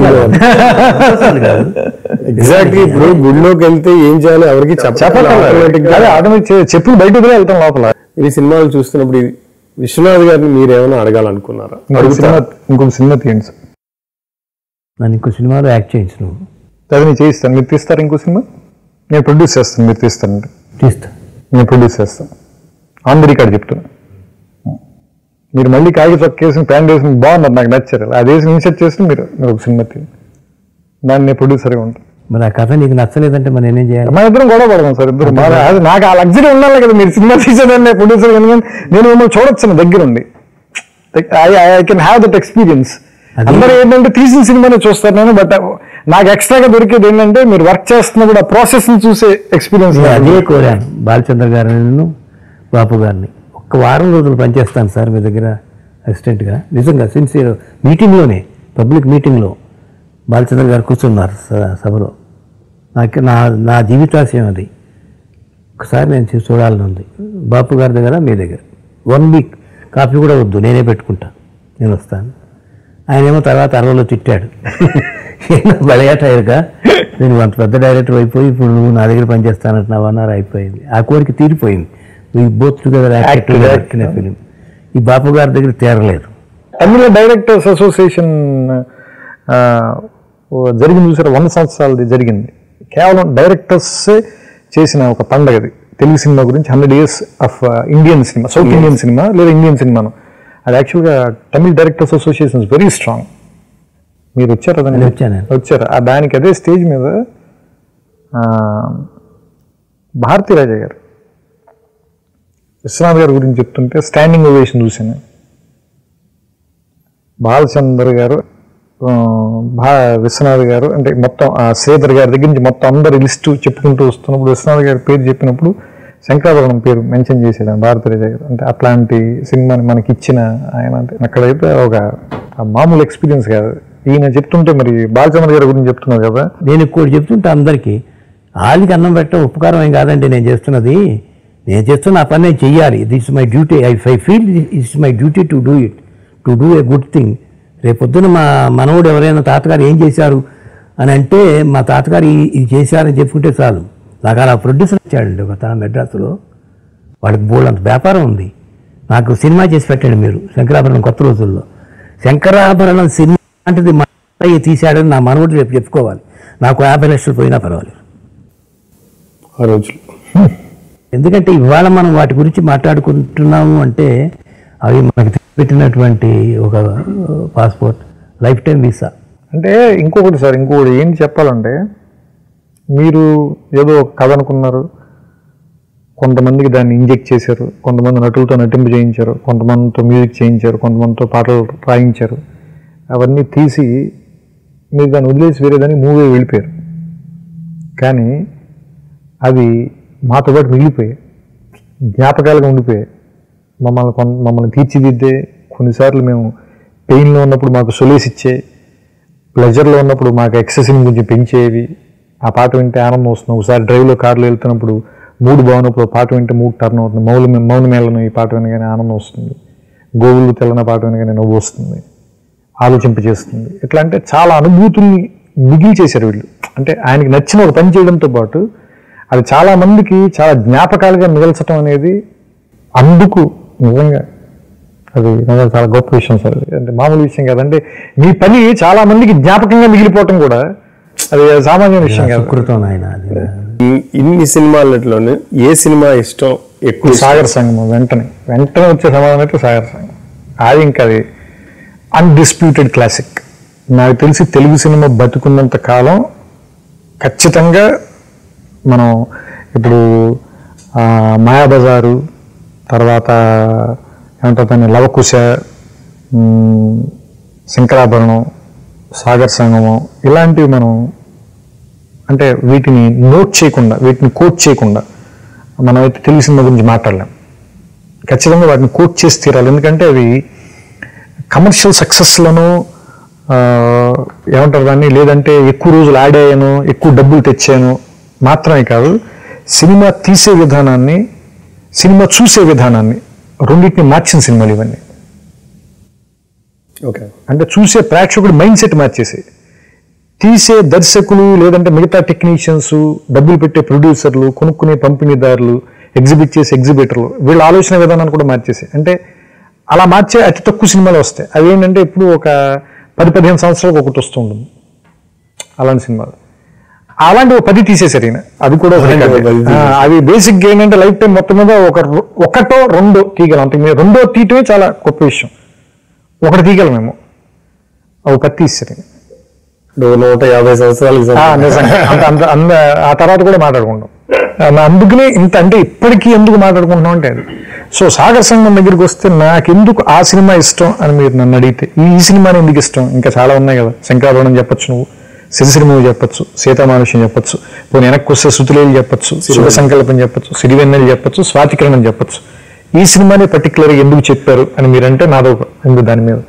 ఎగ్జాక్ట్లీ ఇప్పుడు గుడిలోకి వెళ్తే ఏం చేయాలో ఎవరికి చెప్పట్లేదు అదే ఆటోమేటిక్ చెప్పులు బయట వదిలే వెళ్తాం లోపల ఈ సినిమాలు చూస్తున్నప్పుడు ఈ విశ్వనాథ్ గారిని మీరేమైనా అడగాలనుకున్నారా ఇంకొక సినిమా ఇంకొక సినిమా తీయండి సార్ నన్ను ఇంకో సినిమాలో యాక్ట్ చేయించు నువ్వు అది నేను చేయిస్తాను మీరు తీస్తారు ఇంకో సినిమా నేను ప్రొడ్యూస్ చేస్తాను మీరు తీస్తానండి తీస్తా నేను ప్రొడ్యూస్ చేస్తాను ఆన్ ది రికార్డ్ చెప్తున్నా మీరు మళ్ళీ కాగి చొక్కేసి ప్యాంట్ వేసి బాగున్నారు నాకు నచ్చారు అది వేసి ఇన్సెట్ చేసి మీరు మీరు ఒక సినిమా తీయండి దాన్ని నేను ప్రొడ్యూసర్గా ఉంటాను మరి ఆ కథ నీకు నచ్చలేదంటే మరి నేనేం చేయాలి మన ఇద్దరం గొడవ పడదాం సార్ ఇద్దరు మా అది నాకు ఆ లగ్జరీ ఉండాలి కదా మీరు సినిమా తీసేదాన్ని ప్రొడ్యూసర్ కానీ నేను మిమ్మల్ని చూడొచ్చు దగ్గర ఉండి I can have that experience అది- అందరూ ఏంటంటే తీసిన సినిమానే చూస్తారు నేను బట్ నాకు ఎక్స్ట్రాగా దొరికేది ఏంటంటే మీరు వర్క్ చేస్తున్నప్పుడు ఆ ప్రాసెస్ ని చూసే ఎక్స్పీరియన్స్ నేను అదే కోరాను బాలచంద్ర గారిని బాపు గారిని ఒక్క వారం రోజులు పనిచేస్తాను సార్ మీ దగ్గర అసిస్టెంట్గా నిజంగా సిన్సియర్ మీటింగ్లోనే పబ్లిక్ మీటింగ్లో బాలచంద్ర గారు కూర్చున్నారు స- సభలో నాకు నా నా జీవితాశయం అది ఒకసారి నేను చూ- చూడాలని ఉంది బాపు గారి దగ్గర మీ దగ్గర వన్ వీక్ కాఫీ కూడా వద్దు నేనే పెట్టుకుంటా నేను వస్తాను ఆయన ఏమో తర్వాత అరవలో తిట్టాడు ఏమో బలయాటయ్యాక నేను అంత పెద్ద డైరెక్టర్ అయిపోయి ఇప్పుడు నువ్వు నా దగ్గర పనిచేస్తానంటున్నావు అన్నారు అయిపోయింది ఆ కోరిక తీరిపోయింది ఈ బోత్ టుగెదర్ ఫిలిం ఈ బాపు గారి దగ్గర తీరలేదు తమిళ డైరెక్టర్స్ అసోసియేషన్ ఆ, ఓ జరిగింది చూసారు వంద సంవత్సరాలది జరిగింది కేవలం డైరెక్టర్స్ చేసిన ఒక పండగ అది తెలుగు సినిమా గురించి hundred years of Indian cinema South Indian cinema లేదా ఇండియన్ సినిమాను అది యాక్చువల్గా Tamil directors association very strong మీరు వచ్చారు అదండి నేను వచ్చాను. వచ్చారు ఆ దానికి అదే స్టేజ్ మీద ఆ, భారతీ రాజా గారు విశ్వనాథ్ గారి గురించి చెప్తుంటే స్టాండింగ్ ఓవేషన్ చూశాను బాలచందర్ గారు ఆ, భా విశ్వనాథ్ గారు అంటే మొత్తం ఆ శ్రీధర్ గారి దగ్గర నుంచి మొత్తం అందరి లిస్టు చెప్పుకుంటూ వస్తున్నప్పుడు విశ్వనాథ్ గారి పేరు చెప్పినప్పుడు శంకరాభరణం పేరు మెన్షన్ చేసాడు ఆయన భారతరాజ గారు అంటే అట్లాంటి సినిమాని మనకి ఇచ్చిన ఆయన అంటే అక్కడైతే ఒక ఆ మామూలు ఎక్స్పీరియన్స్ కాదు ఈయన చెప్తుంటే మరి బాలచంద్ర గారి గురించి చెప్తున్నారు కదా నేను ఇంకోటి చెప్తుంటా అందరికీ వాళ్ళకి అన్నం పెట్టడం ఉపకారం ఏం కాదండి నేను చేస్తున్నది నేను చేస్తున్న ఆ పని నేను చెయ్యాలి this my duty I I feel it's my duty to do it to do a good thing రేపొద్దున మా మనవడు ఎవరైనా తాతగారు ఏం చేశారు అని అంటే మా తాతగారు ఈ- ఇది చేశారని చెప్పుకుంటే చాలు నాకు అలా ప్రొడ్యూసర్ ఇచ్చాడండి ఒక తన మెడ్రాసులో వాడికి బోల్డ్ అంత వ్యాపారం ఉంది నాకు సినిమా చేసి పెట్టండి మీరు శంకరాభరణం కొత్త రోజుల్లో శంకరాభరణం సినిమా లాంటిది మా అన్నయ్య తీశాడని నా మనవడు రేపు చెప్పుకోవాలి నాకు యాభై లక్షలు పోయినా పర్వాలేదు ఆ రోజులు ఎందుకంటే ఇవాళ మనం వాటి గురించి మాట్లాడుకుంటున్నాము అంటే అవి మనకి పెట్టినటువంటి ఒక పాస్పోర్ట్ లైఫ్ టైం వీసా అంటే ఇంకొకటి సార్ ఇంకొకటి ఏంటి చెప్పాలంటే మీరు ఏదో ఒక కథ అనుకున్నారు కొంతమందికి దాన్ని ఇంజెక్ట్ చేశారు కొంతమంది నటులతో నటింపు చేయించారు కొంతమందితో మ్యూజిక్ చేయించారు కొంతమందితో పాటలు రాయించారు అవన్నీ తీసి మీరు దాన్ని వదిలేసి వేరే దానికి మూవీ వెళ్ళిపోయారు కానీ అవి మాతో పాటు మిగిలిపోయాయి జ్ఞాపకాలుగా ఉండిపోయాయి మమ్మల్ని కొన్- మమ్మల్ని తీర్చిదిద్దే కొన్నిసార్లు మేము పెయిన్లో ఉన్నప్పుడు మాకు సొలేస్ ఇచ్చే ప్లెజర్లో ఉన్నప్పుడు మాకు ఎక్సెసిన్ గురించి పెంచేవి ఆ పాట వింటే ఆనందం వస్తుంది ఒకసారి డ్రైవ్లో కార్లో వెళ్తున్నప్పుడు మూడు బాగున్నప్పుడు ఆ పాట వింటే మూడు టర్న్ అవుతుంది మౌలి మౌన మేళను ఈ పాట వినగానే ఆనందం వస్తుంది గోవులు తెల్లన పాట వినగానే నవ్వు వస్తుంది ఆలోచింపజేస్తుంది ఎట్లా అంటే చాలా అనుభూతుల్ని మిగిలి చేశారు వీళ్ళు అంటే ఆయనకి నచ్చిన ఒక పని చేయడంతో పాటు అది చాలా మందికి చాలా జ్ఞాపకాలుగా మిగల్చడం అనేది అందుకు నిజంగా అది నిజంగా చాలా గొప్ప విషయం సార్ అది. అంటే మామూలు విషయం కాదంటే మీ పని చాలా మందికి జ్ఞాపకంగా మిగిలిపోవటం కూడా అది సామాన్య విషయం కాదు సుకృతం ఆయన అది ఇన్- ఇన్ని సినిమాలలోనే ఏ సినిమా ఇష్టం ఎక్కువ ఇష్టం? సాగర్ సంగమం వెంటనే వెంటనే వచ్చే సమాధానం అయితే సాగర్ సంగమం అది ఇంకా అది అన్డిస్ప్యూటెడ్ క్లాసిక్ నాకు తెలిసి తెలుగు సినిమా బతుకున్నంత కాలం ఖచ్చితంగా మనం ఇప్పుడు ఆ, మాయాబజారు తర్వాత ఏమంటారు దాన్ని లవకుశ ఉమ్, శంకరాభరణం సాగర్ సంగమం ఇలాంటివి మనం అంటే వీటిని నోట్ చేయకుండా వీటిని కోట్ చేయకుండా మనం అయితే తెలుగు సినిమా గురించి మాట్లాడలేం ఖచ్చితంగా వాటిని కోట్ చేసి తీరాలి ఎందుకంటే అవి కమర్షియల్ సక్సెస్లను ఏమంటారు దాన్ని లేదంటే ఎక్కువ రోజులు ఆడాను ఎక్కువ డబ్బులు తెచ్చాను మాత్రమే కాదు సినిమా తీసే విధానాన్ని సినిమా చూసే విధానాన్ని రెండింటిని మార్చిన సినిమాలు ఇవన్నీ ఓకే అంటే చూసే ప్రేక్షకుడు మైండ్ సెట్ మార్చేసి తీసే దర్శకులు లేదంటే మిగతా టెక్నీషియన్స్ డబ్బులు పెట్టే ప్రొడ్యూసర్లు కొనుక్కునే పంపిణీదారులు ఎగ్జిబిట్ చేసే ఎగ్జిబిటర్లు వీళ్ళ ఆలోచన విధానాన్ని కూడా మార్చేసి అంటే అలా మార్చే అతి తక్కువ సినిమాలు వస్తాయి అవి ఏంటంటే ఇప్పుడు ఒక పది పదిహేను సంవత్సరాలకు ఒకటి వస్తూ ఉంటుంది అలాంటి సినిమాలు అలాంటి ఒక పది తీసేశారు ఈయన అది కూడా ఒక అలాంటి ఒక రికార్డే. పది ఆ, అవి బేసిక్ ఏంటంటే లైఫ్ టైం మొత్తం మీద ఒక రొ- ఒకటో రెండో తీగలం అంతకు మీద రెండో తీయటమే చాలా గొప్ప విషయం ఒకటి తీగలం మేము ఒక పది తీసారు ఈయన. నువ్వు నూట యాభై సంవత్సరాలకు ఆ, సంబంధించి- నిజంగా. అంత అంత అంద ఆ తర్వాత కూడా మాట్లాడుకుంటాం ఆ, నా అందుకనే ఇంత అంటే ఇప్పటికీ ఎందుకు మాట్లాడుకుంటున్నాం అంటే అది సో సాగర్ సంగం దగ్గరికి వస్తే నాకెందుకు ఆ సినిమా ఇష్టం అని మీరు నన్ను అడిగితే ఈ ఈ సినిమాని ఎందుకు ఇష్టం ఇంకా చాలా ఉన్నాయి కదా శంకరాభరణం చెప్పొచ్చు నువ్వు సిరిసిరిమూవి చెప్పొచ్చు సీతామానుష్యం చెప్పొచ్చు పోనీ వెనక్కి వస్తే శృతులేలు చెప్పొచ్చు శుభ సంకల్పం చెప్పొచ్చు సిరివెన్నెలు చెప్పొచ్చు స్వాతికిరణం చెప్పొచ్చు ఈ సినిమాని పర్టికులర్గా ఎందుకు చెప్పారు అని మీరంటే నాదో ఎందుకు దాని మీద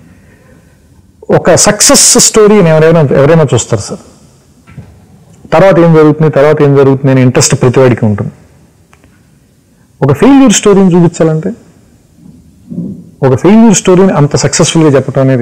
ఒక సక్సెస్ స్టోరీని ఎవరైనా ఎవరైనా చూస్తారు సార్ తర్వాత ఏం జరుగుతుంది తర్వాత ఏం జరుగుతుంది అనే ఇంట్రెస్ట్ ప్రతివాడికి ఉంటుంది ఒక ఫెయిల్యూర్ స్టోరీని చూపించాలంటే ఒక ఫెయిల్యూర్ స్టోరీని అంత సక్సెస్ఫుల్గా చెప్పడం అనేది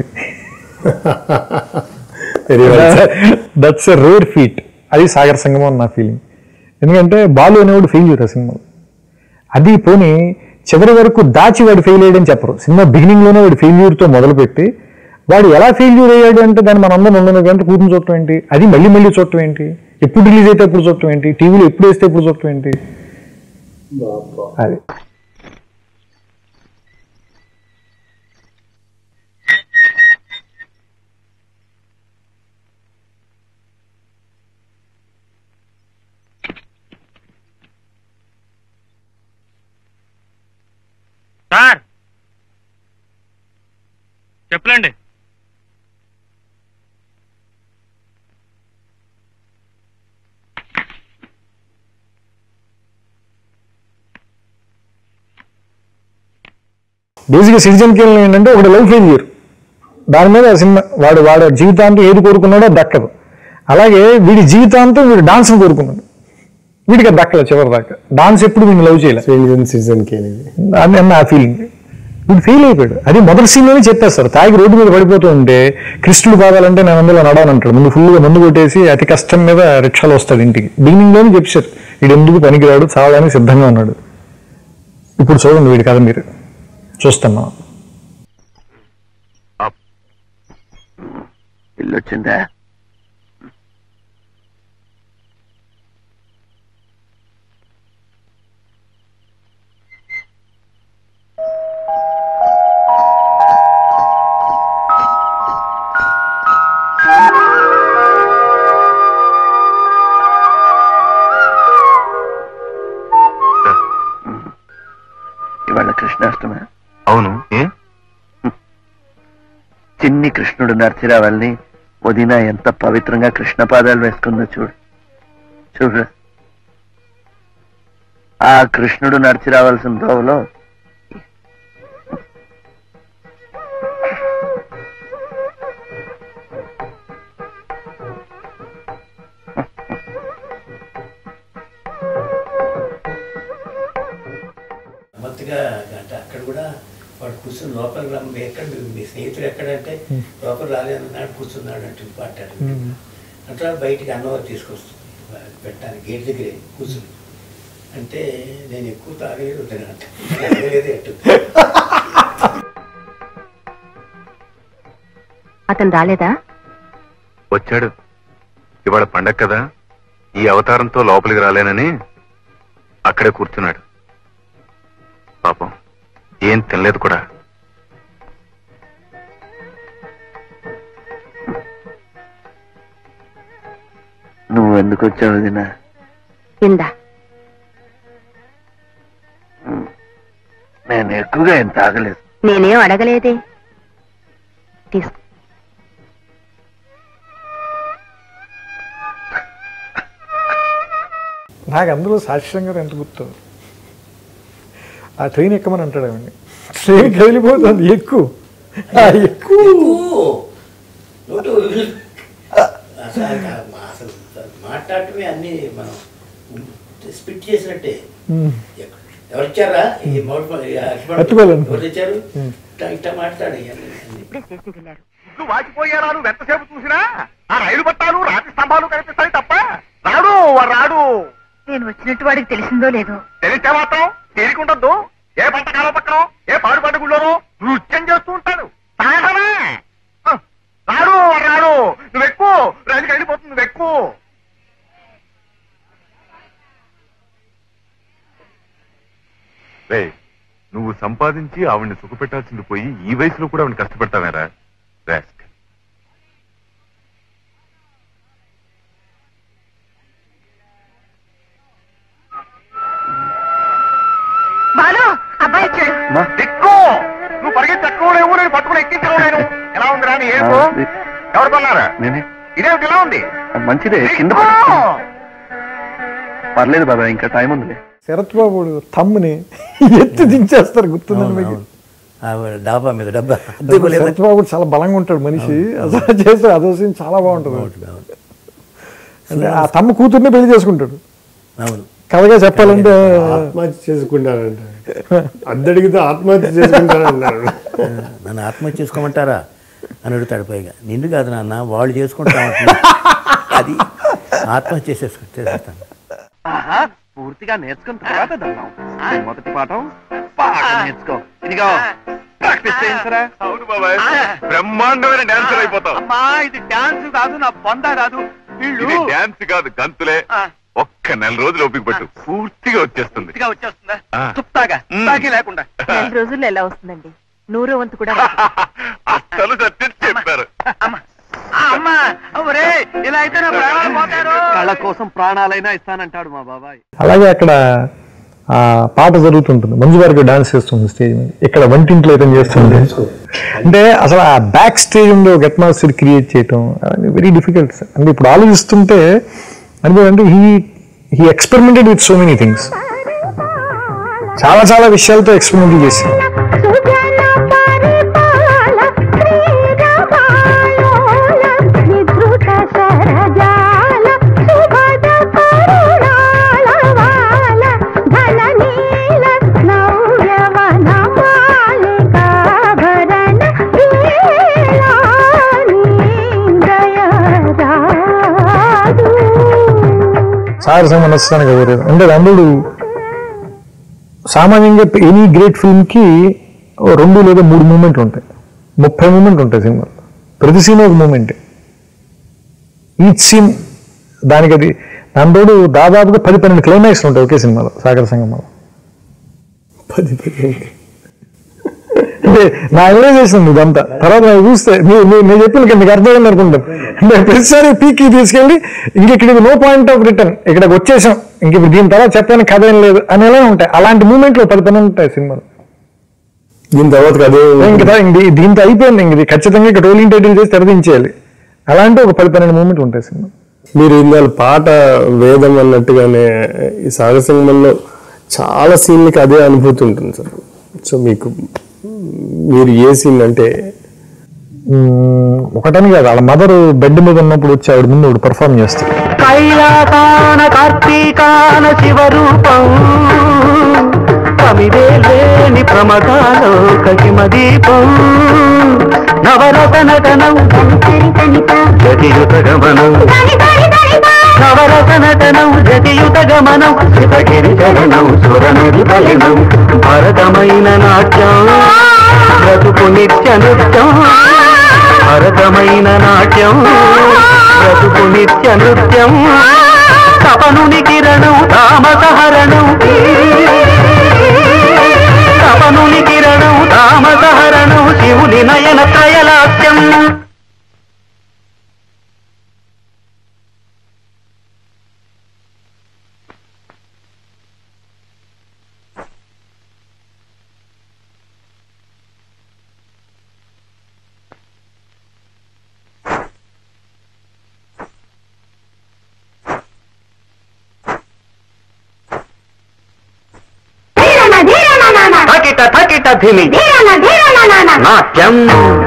దట్స్ ఎ రేర్ ఫీట్ అది సాగర్ సంగమం అని నా ఫీలింగ్ ఎందుకంటే బాలు అనేవాడు ఫెయిల్యూర్ ఆ సినిమా అది పోనీ చివరి వరకు దాచి వాడు ఫెయిల్ అయ్యాడని చెప్పరు సినిమా బిగినింగ్ లోనే వాడు failure తో మొదలుపెట్టి వాడు ఎలా ఫెయిల్యూర్ అయ్యాడు అంటే దాన్ని మనం అందరం ఉండదు గంట కూర్చొని చూడటం ఏంటి అది మళ్ళీ మళ్ళీ చూడటం ఏంటి ఎప్పుడు రిలీజ్ అయితే ఎప్పుడు చూడటం ఏంటి టీవీలో ఎప్పుడు వేస్తే ఎప్పుడు చూడటం ఏంటి అది సార్ చెప్పలేండి బేసిక్గా సిటిజన్ కిల్ ఏంటంటే ఒకటి లవ్ ఫెయిల్యూర్ దాని మీద ఆ సినిమా వాడు వాడు జీవితాంతం ఏది కోరుకున్నాడో అది దక్కదు అలాగే వీడి జీవితాంతం వీడు డాన్స్ కోరుకున్నాడు వీడికి అది దక్కలేదు చివరి దాకా డాన్స్ ఎప్పుడు వీడిని లవ్ చేయలేదు సీజన్ కి అని అన్న ఆ ఫీలింగ్ వీడు ఫెయిల్ అయిపోయాడు అది మొదటి సీన్లోనే చెప్పేస్తారు తాగి రోడ్డు మీద పడిపోతూ ఉంటే కృష్ణుడు కావాలంటే నేను అందులో నడవనంటాడు ముందు ఫుల్గా ముందు కొట్టేసి అతి కష్టం మీద రిక్షాలో వస్తాడు ఇంటికి బిగినింగ్లోనే చెప్పారు వీడు ఎందుకు పనికిరాడు చావడానికి సిద్ధంగా ఉన్నాడు ఇప్పుడు చూడండి వీడి కథ మీరు చూస్తున్నాం ఇల్లు వచ్చిందా ఇవాళ కృష్ణాష్టమి అవును ఏ చిన్ని కృష్ణుడు నరసిరావల్ని వదిన ఎంత పవిత్రంగా కృష్ణ పాదాలు వేసుకుందో చూడు చూడు ఆ కృష్ణుడు నడిచి రావాల్సిన దోవలో మొత్తగా గంట అక్కడ కూడా వాడు కూర్చుని లోపల రమ్మ ఎక్కడ మీ- మీ స్నేహితుడు ఎక్కడంటే లోపల రాలేదన్నాడు కూర్చున్నాడు అంటే మాట్లాడు అట్లా బయటికి అన్నవారు తీసుకొస్తుంది పెట్టాను గేట్ దగ్గరే కూర్చుని అంటే నేను ఎక్కువ తాగలేదు వద్దని అంటే తాగలేదే అట్టు అతను రాలేదా వచ్చాడు ఇవాళ పండగ కదా ఈ అవతారంతో లోపలికి రాలేనని అక్కడే కూర్చున్నాడు పాపం ఏం తినలేదు కూడా నువ్వు ఎందుకు వచ్చావు వదిన కింద నేను ఎక్కువగా ఏం తాగలేదు నేనేం అడగలేదే తీసుకో నాకు అందులో సాక్ష్యం గారు ఎంత గుర్తు ఆ ట్రైన్ ఎక్కమని అంటాడు ఆవిడ్ని ట్రైన్ కదిలిపోతుంది ఎక్కువ ఆ, ఎక్కువ నోటు అసలు అసలు మాట్లాడటమే అన్ని మనం స్పిట్ చేసినట్టే ఉమ్. ఎవరు ఇచ్చారా ఈ మౌడ్ అరటిపండు అరటిపండు. ఎవరు తెచ్చారు ఉమ్. ఇట్లా ఇట్లా మాట్లాడి ఇల్లు వాచిపోయారా నువ్వు ఎంతసేపు చూసినా ఆ రైలు పట్టాలు రాతి స్తంభాలు కనిపిస్తాయి తప్ప రాడు వాడు రాడు నేను వచ్చినట్టు వాడికి తెలిసిందో లేదో తెలిస్తే మాత్రం తీరికుండద్దు ఏ పంట కాలం పక్కన ఏ పాడు పంట గుళ్ళోనో నృత్యం చేస్తూ ఉంటాడు సాహసమే ఆ, రాడు వాడు రాడు నువ్వు ఎక్కువ రైలుకి వెళ్ళిపోతుంది నువ్వు ఎక్కువ రే నువ్వు సంపాదించి ఆవిడ్ని సుఖపెట్టాల్సింది పోయి ఈ వయసులో కూడా ఆవిడ కష్టపెడతావేరా రాస్క్ బాలు ఆ దిక్కు నువ్వు పరిగెత్తి ఎక్కడో లేవు నేను పట్టుకుని ఎక్కించడం నేను ఎలా ఉంది రాని ఏపు ఎవరు కొన్నారా నేనే ఇదేమిటి ఇలా ఉంది అది మంచిదే కింద దిక్కు! పడు. పర్లేదు బాబాయ్ ఇంకా టైం ఉందిలే శరత్ బాబు తమ్ముని ఎత్తి దించేస్తారు గుర్తుందండి మీకు ఆ డాబా మీద డబ్బా శరత్ బాబు చాలా బలంగా ఉంటాడు మనిషి అసలు చేస్తే అదో సీన్ చాలా బాగుంటుంది అంటే ఆ తమ్ము కూతుర్ని పెళ్లి చేసుకుంటాడు అవును కథగా చెప్పాలంటే ఆత్మహత్య చేసుకుంటానంట అద్దడిగితే ఆత్మహత్య చేసుకుంటానన్నారు నన్ను ఆత్మహత్య చేసుకోమంటారా అని అడుగుతాడు పైగా నిన్ను కాదు నాన్న వాళ్ళు చేసుకుంటా ఉంటున్నారు. అది ఆత్మహత్య చేసేసుకు చేసేస్తాను ఆహా, పూర్తిగా నేర్చుకున్న తర్వాత దండం ఈ మొదటి పాఠం బాగా నేర్చుకో ఇదిగో ప్రాక్టీస్ చేయించరా అవును బాబాయ్ బ్రహ్మాండమైన డాన్సర్ అయిపోతావు అమ్మా ఇది డాన్స్ కాదు నా బొంద కాదు వీళ్ళు ఇది డాన్స్ కాదు గంతులే ఒక్క నెల రోజులు ఓపిక పట్టు పూర్తిగా వచ్చేస్తుంది పూర్తిగా వచ్చేస్తుందా ఆ. తుప్తాగా మ్. తాకి లేకుండా నెల రోజుల్లో ఎలా వస్తుందండి నూరో వంతు కూడా రాదు. అసలు సత్యం చెప్పారు ఆ, అమ్మా ఒరే ఇలా అయితే నా ప్రాణాలు పోతారు కళ కోసం ప్రాణాలైనా ఇస్తానంటాడు మా బాబాయ్ అలాగే అక్కడ ఆ పాట జరుగుతుంటుంది మంజు గారికి డాన్స్ చేస్తుంది స్టేజ్ మీద ఇక్కడ వంటింట్లో ఏదైనా చేస్తుంది అంటే అసలు ఆ బ్యాక్ స్టేజ్ ఉండే ఒక అట్మాస్ఫియర్ క్రియేట్ చేయటం వెరీ డిఫికల్ట్ అంటే ఇప్పుడు ఆలోచిస్తుంటే అంటే he he experimented with so many things చాలా చాలా విషయాలతో ఎక్స్పెరిమెంట్ చేశారు సారస మనస్సానికి కోరేది అంటే అందుడు సామాన్యంగా ఎనీ గ్రేట్ ఫిల్మ్కి రెండు లేదా మూడు మూమెంట్లు ఉంటాయి ముప్పై మూమెంట్ ఉంటాయి సినిమాలో ప్రతి సీన్ ఒక మూమెంట్ ఈచ్ సీన్ దానికి అది దాంతో దాదాపుగా పది పన్నెండు క్లైమాక్స్ ఉంటాయి ఒకే సినిమాలో సాగర సంగమంలో పది పది అంటే నా రియలైజేషన్ ఇదంతా తర్వాత నాకు చూస్తే మీ- మీ- నేను చెప్పిన మీకు అర్థమైంది అనుకుంటాను అంటే ప్రతిసారి పీకి తీసుకెళ్ళి ఇంక ఇక్కడ నో పాయింట్ ఆఫ్ రిటర్న్ ఇక్కడికి వచ్చేసాం ఇంక ఇప్పుడు దీని తర్వాత చెప్పడానికి కథ ఏం లేదు అనేలా ఉంటాయి అలాంటి మూమెంట్లు పది పని ఉంటాయి సినిమాలో దీని తర్వాత అదే ఇంకా ఇంక దీ- దీంతో అయిపోయింది ఇంక ఇది ఖచ్చితంగా ఇక్కడ రోలింగ్ టైటిల్ చేసి తెరదించేయాలి అలాంటి ఒక పది పన్నెండు మూమెంట్లు ఉంటాయి సినిమా మీరు ఇందాక పాట వేదం అన్నట్టుగానే ఈ సాగసింగంలో చాలా సీన్లకి అదే అనుభూతి ఉంటుంది సార్ సో మీకు మీరు ఏ సీన్ అంటే మ్మ్, ఒకటని కాదు వాళ్ళ మదర్ బెడ్ మీద ఉన్నప్పుడు వచ్చి ఆవిడ ముందు ఆవిడ పర్ఫామ్ చేస్తారు కైలాసాన కార్తీకాన శివరూపం కమిదే లేని ప్రమదాలో కహిమ దీపం నవరస నటనం జతియుత గమనం నవరస నటనం జతియుత గమనం శివగిరి చరణం సురనది బలినం భరతమైన నాట్యం బ్రతుకు నిత్య నృత్యం భరతమైన నాట్యం బ్రతుకు నిత్య నృత్యం తపనుని కిరణం తామసహరణం తపనుని కిరణం తామసహరణం శివుని నయన త్రయలాస్యం తకిట తకిట ధిమి నాట్యం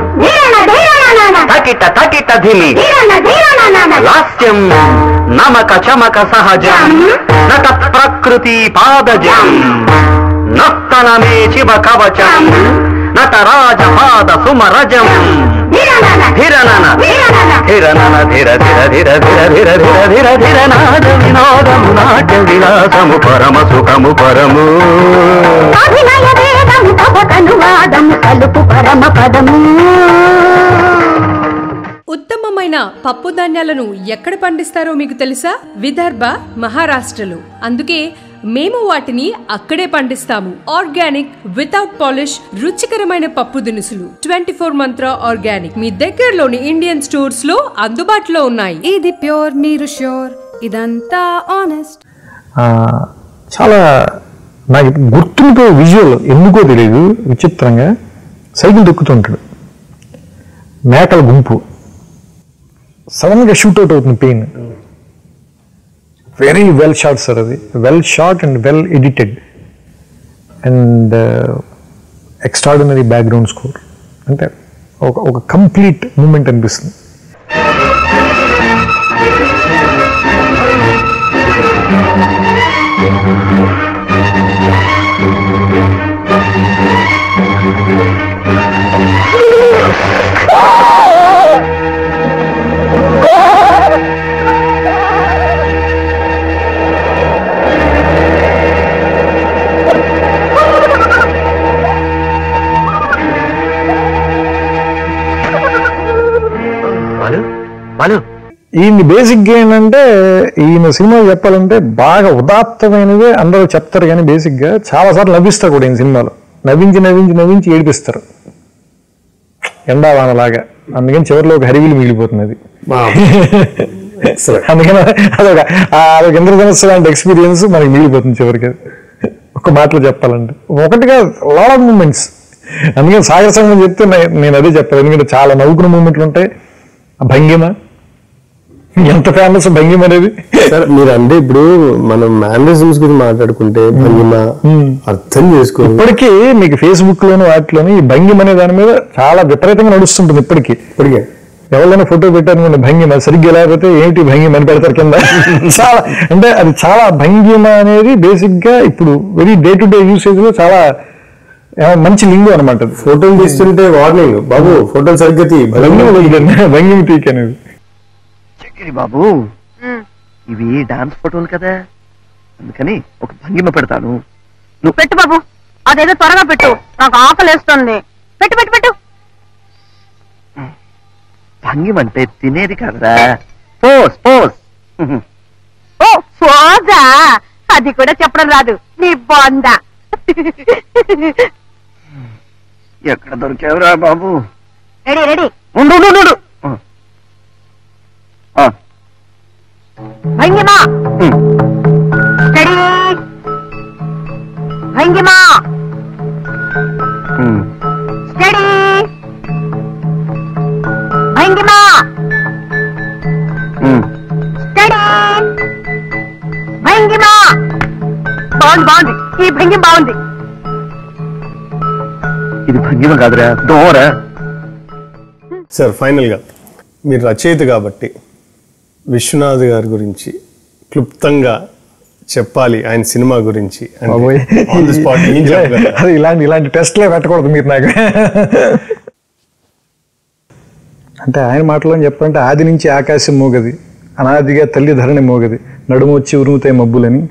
తకిట తకిట ధిమి లాస్యం నమక చమక సహజం నట ప్రకృతి పాదజం నర్తనమే శివ కవచం నటరాజ పాద సుమరజం ధిరనన ధిరనన ధిర ధిర ధిర ధిర ధిర ధిర ధిర ధిర నాద వినోదము నాట్య విలాసము పరమ సుఖము పరము అభినయ వేదము తపకనువాదము కలుపు పరమ పదము ఉత్తమమైన పప్పు ధాన్యాలను ఎక్కడ పండిస్తారో మీకు తెలుసా విదర్భ మహారాష్ట్రలో అందుకే మేము వాటిని అక్కడే పండిస్తాము ఆర్గానిక్ వితౌట్ పాలిష్ రుచికరమైన పప్పు దినుసులు ట్వంటీ ఫోర్ మంత్ర ఆర్గానిక్ మీ దగ్గరలోని ఇండియన్ స్టోర్స్ లో అందుబాటులో ఉన్నాయి ఇది ప్యూర్ మీరు ష్యూర్ ఇదంతా ఆనెస్ట్ ఆ, చాలా నాకు గుర్తుండిపోయే విజువల్ ఎందుకో తెలియదు విచిత్రంగా సైకిల్ దొక్కుతుంటాడు మేకల గుంపు సడన్గా షూట్ అవుట్ అవుతుంది pain very well shot sir అది well shot and well edited and extraordinary background score అంటే ఒక ఒక కంప్లీట్ మూమెంట్ అనిపిస్తుంది ఈయన బేసిక్ గా ఏంటంటే ఈయన సినిమా చెప్పాలంటే బాగా ఉదాత్తమైనదే అందరూ చెప్తారు కానీ బేసిక్ గా చాలా సార్లు నవ్విస్తారు కూడా ఈయన సినిమాలో నవ్వించి నవ్వించి నవ్వించి ఏడిపిస్తారు ఎండావానలాగా అందుకని చివరిలో ఒక హరివిలు మిగిలిపోతుంది అది అందుకని అదొక ఆ అదొక ఇంద్రధనస్సు లాంటి ఎక్స్పీరియన్స్ మనకి మిగిలిపోతుంది చివరికి అది. ఒక మాటలో చెప్పాలంటే ఒకటిగా లాట్ ఆఫ్ మూమెంట్స్ అందుకని సాగర సంఘం చెప్తే నే- నేను అదే చెప్పాను ఎందుకంటే చాలా నవ్వుకున్న మూమెంట్లు ఉంటాయి ఆ భంగిమ ఎంత ఫేమస్ భంగిమ అనేది సార్ మీరు అంటే ఇప్పుడు మనం మేనరిజమ్స్ గురించి మాట్లాడుకుంటే భంగిమ అర్థం చేసుకో ఇప్పటికీ మీకు ఫేస్బుక్ లోను వాటిలోని ఈ భంగిమ అనే దాని మీద చాలా విపరీతంగా నడుస్తుంటుంది ఇప్పటికీ ఇప్పటికే ఎవరైనా ఫోటో పెట్టారనుకోండి భంగిమ సరిగ్గా లేకపోతే ఏంటి భంగిమ అని పెడతారు కింద చాలా అంటే అది చాలా భంగిమ అనేది బేసిక్ గా ఇప్పుడు very day to day usage లో చాలా ఏమో మంచి లింగు అనమాట ఫోటోలు తీస్తుంటే వార్నింగ్ బాబు ఫోటోలు సరిగ్గా తీ భంగిమ భంగిమ తీక్ అనేది చక్కెరి బాబు ఇవి డాన్స్ ఫోటోలు కదా అందుకని ఒక భంగిమ పెడతాను పెట్టు బాబు అదేదో త్వరగా పెట్టు నాకు ఆకలేస్తుంది పెట్టు పెట్టు పెట్టు భంగిమ అంటే తినేది కాదురా పోస్ పోస్ ఓ ఫోజా అది కూడా చెప్పడం రాదు నీ బొంద ఎక్కడ దొరికావురా బాబు రెడీ రెడీ ఉండు ఉండు, ఉండు, ఉండు. ఆ, భంగిమా రెడీ భంగిమా ఉమ్. రెడీ భంగిమా ఉమ్. రెడీ భంగిమా బాగుంది బాగుంది ఈ భంగిమ బాగుంది ఇది భంగిమ కాదురా దోరా సార్ ఫైనల్గా మీరు రచయిత కాబట్టి విశ్వనాథ్ గారి గురించి క్లుప్తంగా చెప్పాలి ఆయన సినిమా గురించి బాబోయ్. ఆన్ ది స్పాట్ ఏం చెప్పగలరు? అది ఇలాంటి ఇలాంటి టెస్ట్లే పెట్టకూడదు మీరు నాకు అంటే ఆయన మాటలో చెప్పాలంటే ఆది నుంచి ఆకాశం మోగది అనాదిగా తల్లి ధరణి మోగది నడుము వచ్చి ఉరుముతాయి మబ్బులని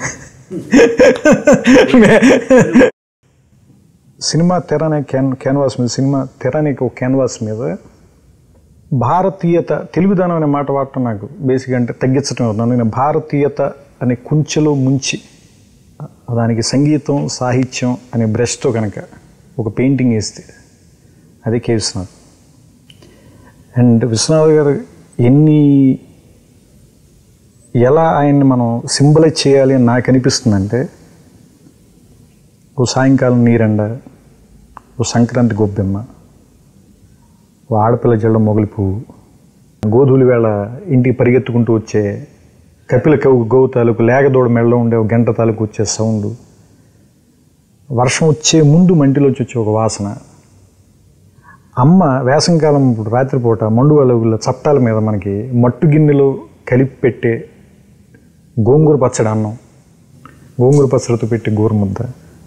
సినిమా తెర అనే క్యాన్ క్యాన్వాస్ మీద సినిమా తెర అనే ఒక క్యాన్వాస్ మీద భారతీయత తెలుగుదనం అనే మాట వాడటం నాకు బేసిక్ అంటే తగ్గించడం అవుతుంది నేను భారతీయత అనే కుంచెలో ముంచి దానికి సంగీతం సాహిత్యం అనే బ్రష్తో కనుక ఒక పెయింటింగ్ వేస్తే అదే కే విశ్వనాథ్ అండ్ విశ్వనాథ్ గారు ఎన్ని ఎలా ఆయన్ని మనం సింబలైజ్ చేయాలి అని నాకు అనిపిస్తుందంటే ఓ సాయంకాలం నీరెండ ఓ సంక్రాంతి గొబ్బెమ్మ ఓ ఆడపిల్ల జల్ల మొగలి పువ్వు గోధుల వేళ ఇంటికి పరిగెత్తుకుంటూ వచ్చే కపిల కవు గోవు తాలూకు లేగదోడ మెడలో ఉండే ఒక గంట తాలూకు వచ్చే సౌండ్ వర్షం వచ్చే ముందు మంటిలోంచి వచ్చే ఒక వాసన అమ్మ వేసంకాలం ఇప్పుడు రాత్రిపూట మండు అలుగుల చట్టాల మీద మనకి మట్టు గిన్నెలో కలిపి పెట్టే గోంగూర పచ్చడి అన్నం గోంగూర పచ్చడితో పెట్టే గోరుముద్ద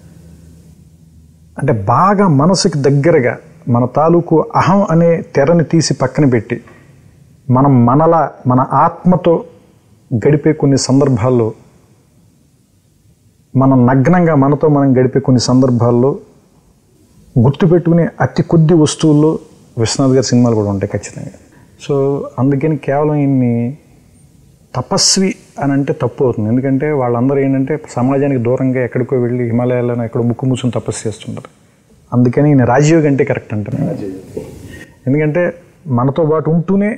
అంటే బాగా మనసుకి దగ్గరగా మన తాలూకు అహం అనే తెరని తీసి పక్కన పెట్టి మనం మనలా మన ఆత్మతో గడిపే కొన్ని సందర్భాల్లో మనం నగ్నంగా మనతో మనం గడిపే కొన్ని సందర్భాల్లో గుర్తుపెట్టుకునే అతి కొద్ది వస్తువుల్లో విశ్వనాథ్ గారి సినిమాలు కూడా ఉంటాయి ఖచ్చితంగా సో అందుకని కేవలం ఇన్ని తపస్వి అని అంటే తప్పు అవుతుంది ఎందుకంటే వాళ్ళందరూ ఏంటంటే సమాజానికి దూరంగా ఎక్కడికో వెళ్ళి హిమాలయాలను ఎక్కడో ముక్కు మూసుకుని తపస్సు చేస్తుంటారు అందుకని ఈయన రాజయోగి అంటే కరెక్ట్ అంటారు ఎందుకంటే మనతో పాటు ఉంటూనే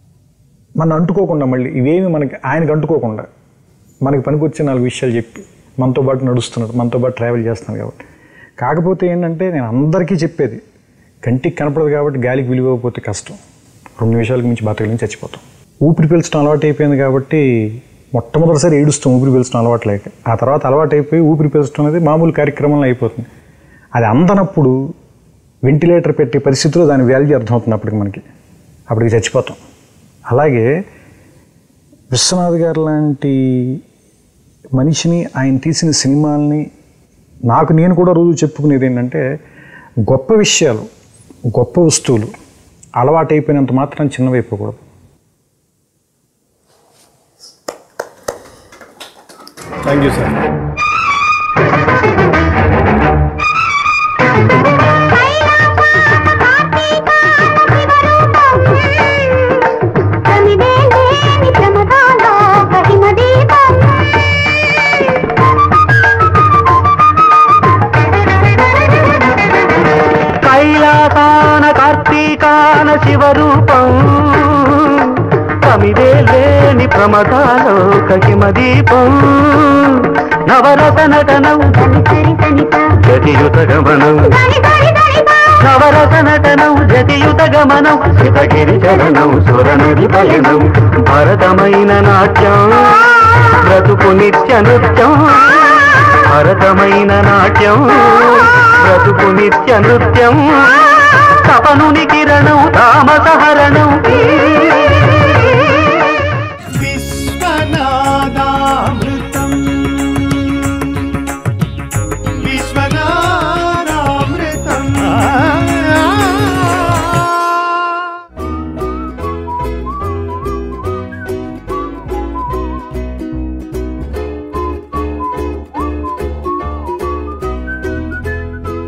మన అంటుకోకుండా మళ్ళీ ఇవేమి మనకి ఆయనకు అంటుకోకుండా మనకి పనికొచ్చే నాలుగు విషయాలు చెప్పి మనతో పాటు నడుస్తున్నాడు మనతో పాటు ట్రావెల్ చేస్తున్నాడు కాబట్టి కాకపోతే ఏంటంటే నేను అందరికీ చెప్పేది కంటికి కనపడదు కాబట్టి గాలికి విలువకపోతే కష్టం రెండు నిమిషాలకు మించి బతకలేని చచ్చిపోతాం ఊపిరి పీల్చడం అలవాటు అయిపోయింది కాబట్టి మొట్టమొదటిసారి ఏడుస్తాం ఊపిరి పీల్చడం అలవాటు లేక ఆ తర్వాత అలవాటు అయిపోయి ఊపిరి పీల్చడం అనేది మామూలు కార్యక్రమంలో అయిపోతుంది అది అందనప్పుడు వెంటిలేటర్ పెట్టే పరిస్థితిలో దాని వాల్యూ అర్థమవుతుంది అప్పటికి మనకి అప్పటికి చచ్చిపోతాం అలాగే విశ్వనాథ్ గారు లాంటి మనిషిని ఆయన తీసిన సినిమాల్ని నాకు నేను కూడా రోజు చెప్పుకునేది ఏంటంటే గొప్ప విషయాలు గొప్ప వస్తువులు అలవాటైపోయినంత మాత్రం చిన్నవైపోకూడదు థ్యాంక్ యూ సార్ కైలాసాన కార్తీకాన శివరూపం తమిదే లేని ప్రమదాలో కహిమ దీపం నవరస నటనం జతియుత గమనం నవరస నటనం జతియుత గమనం శివగిరి చరణం సురనది పయనం భరతమైన నాట్యం బ్రతుకు నిత్య నృత్యం భరతమైన నాట్యం బ్రతుకు నిత్య నృత్యం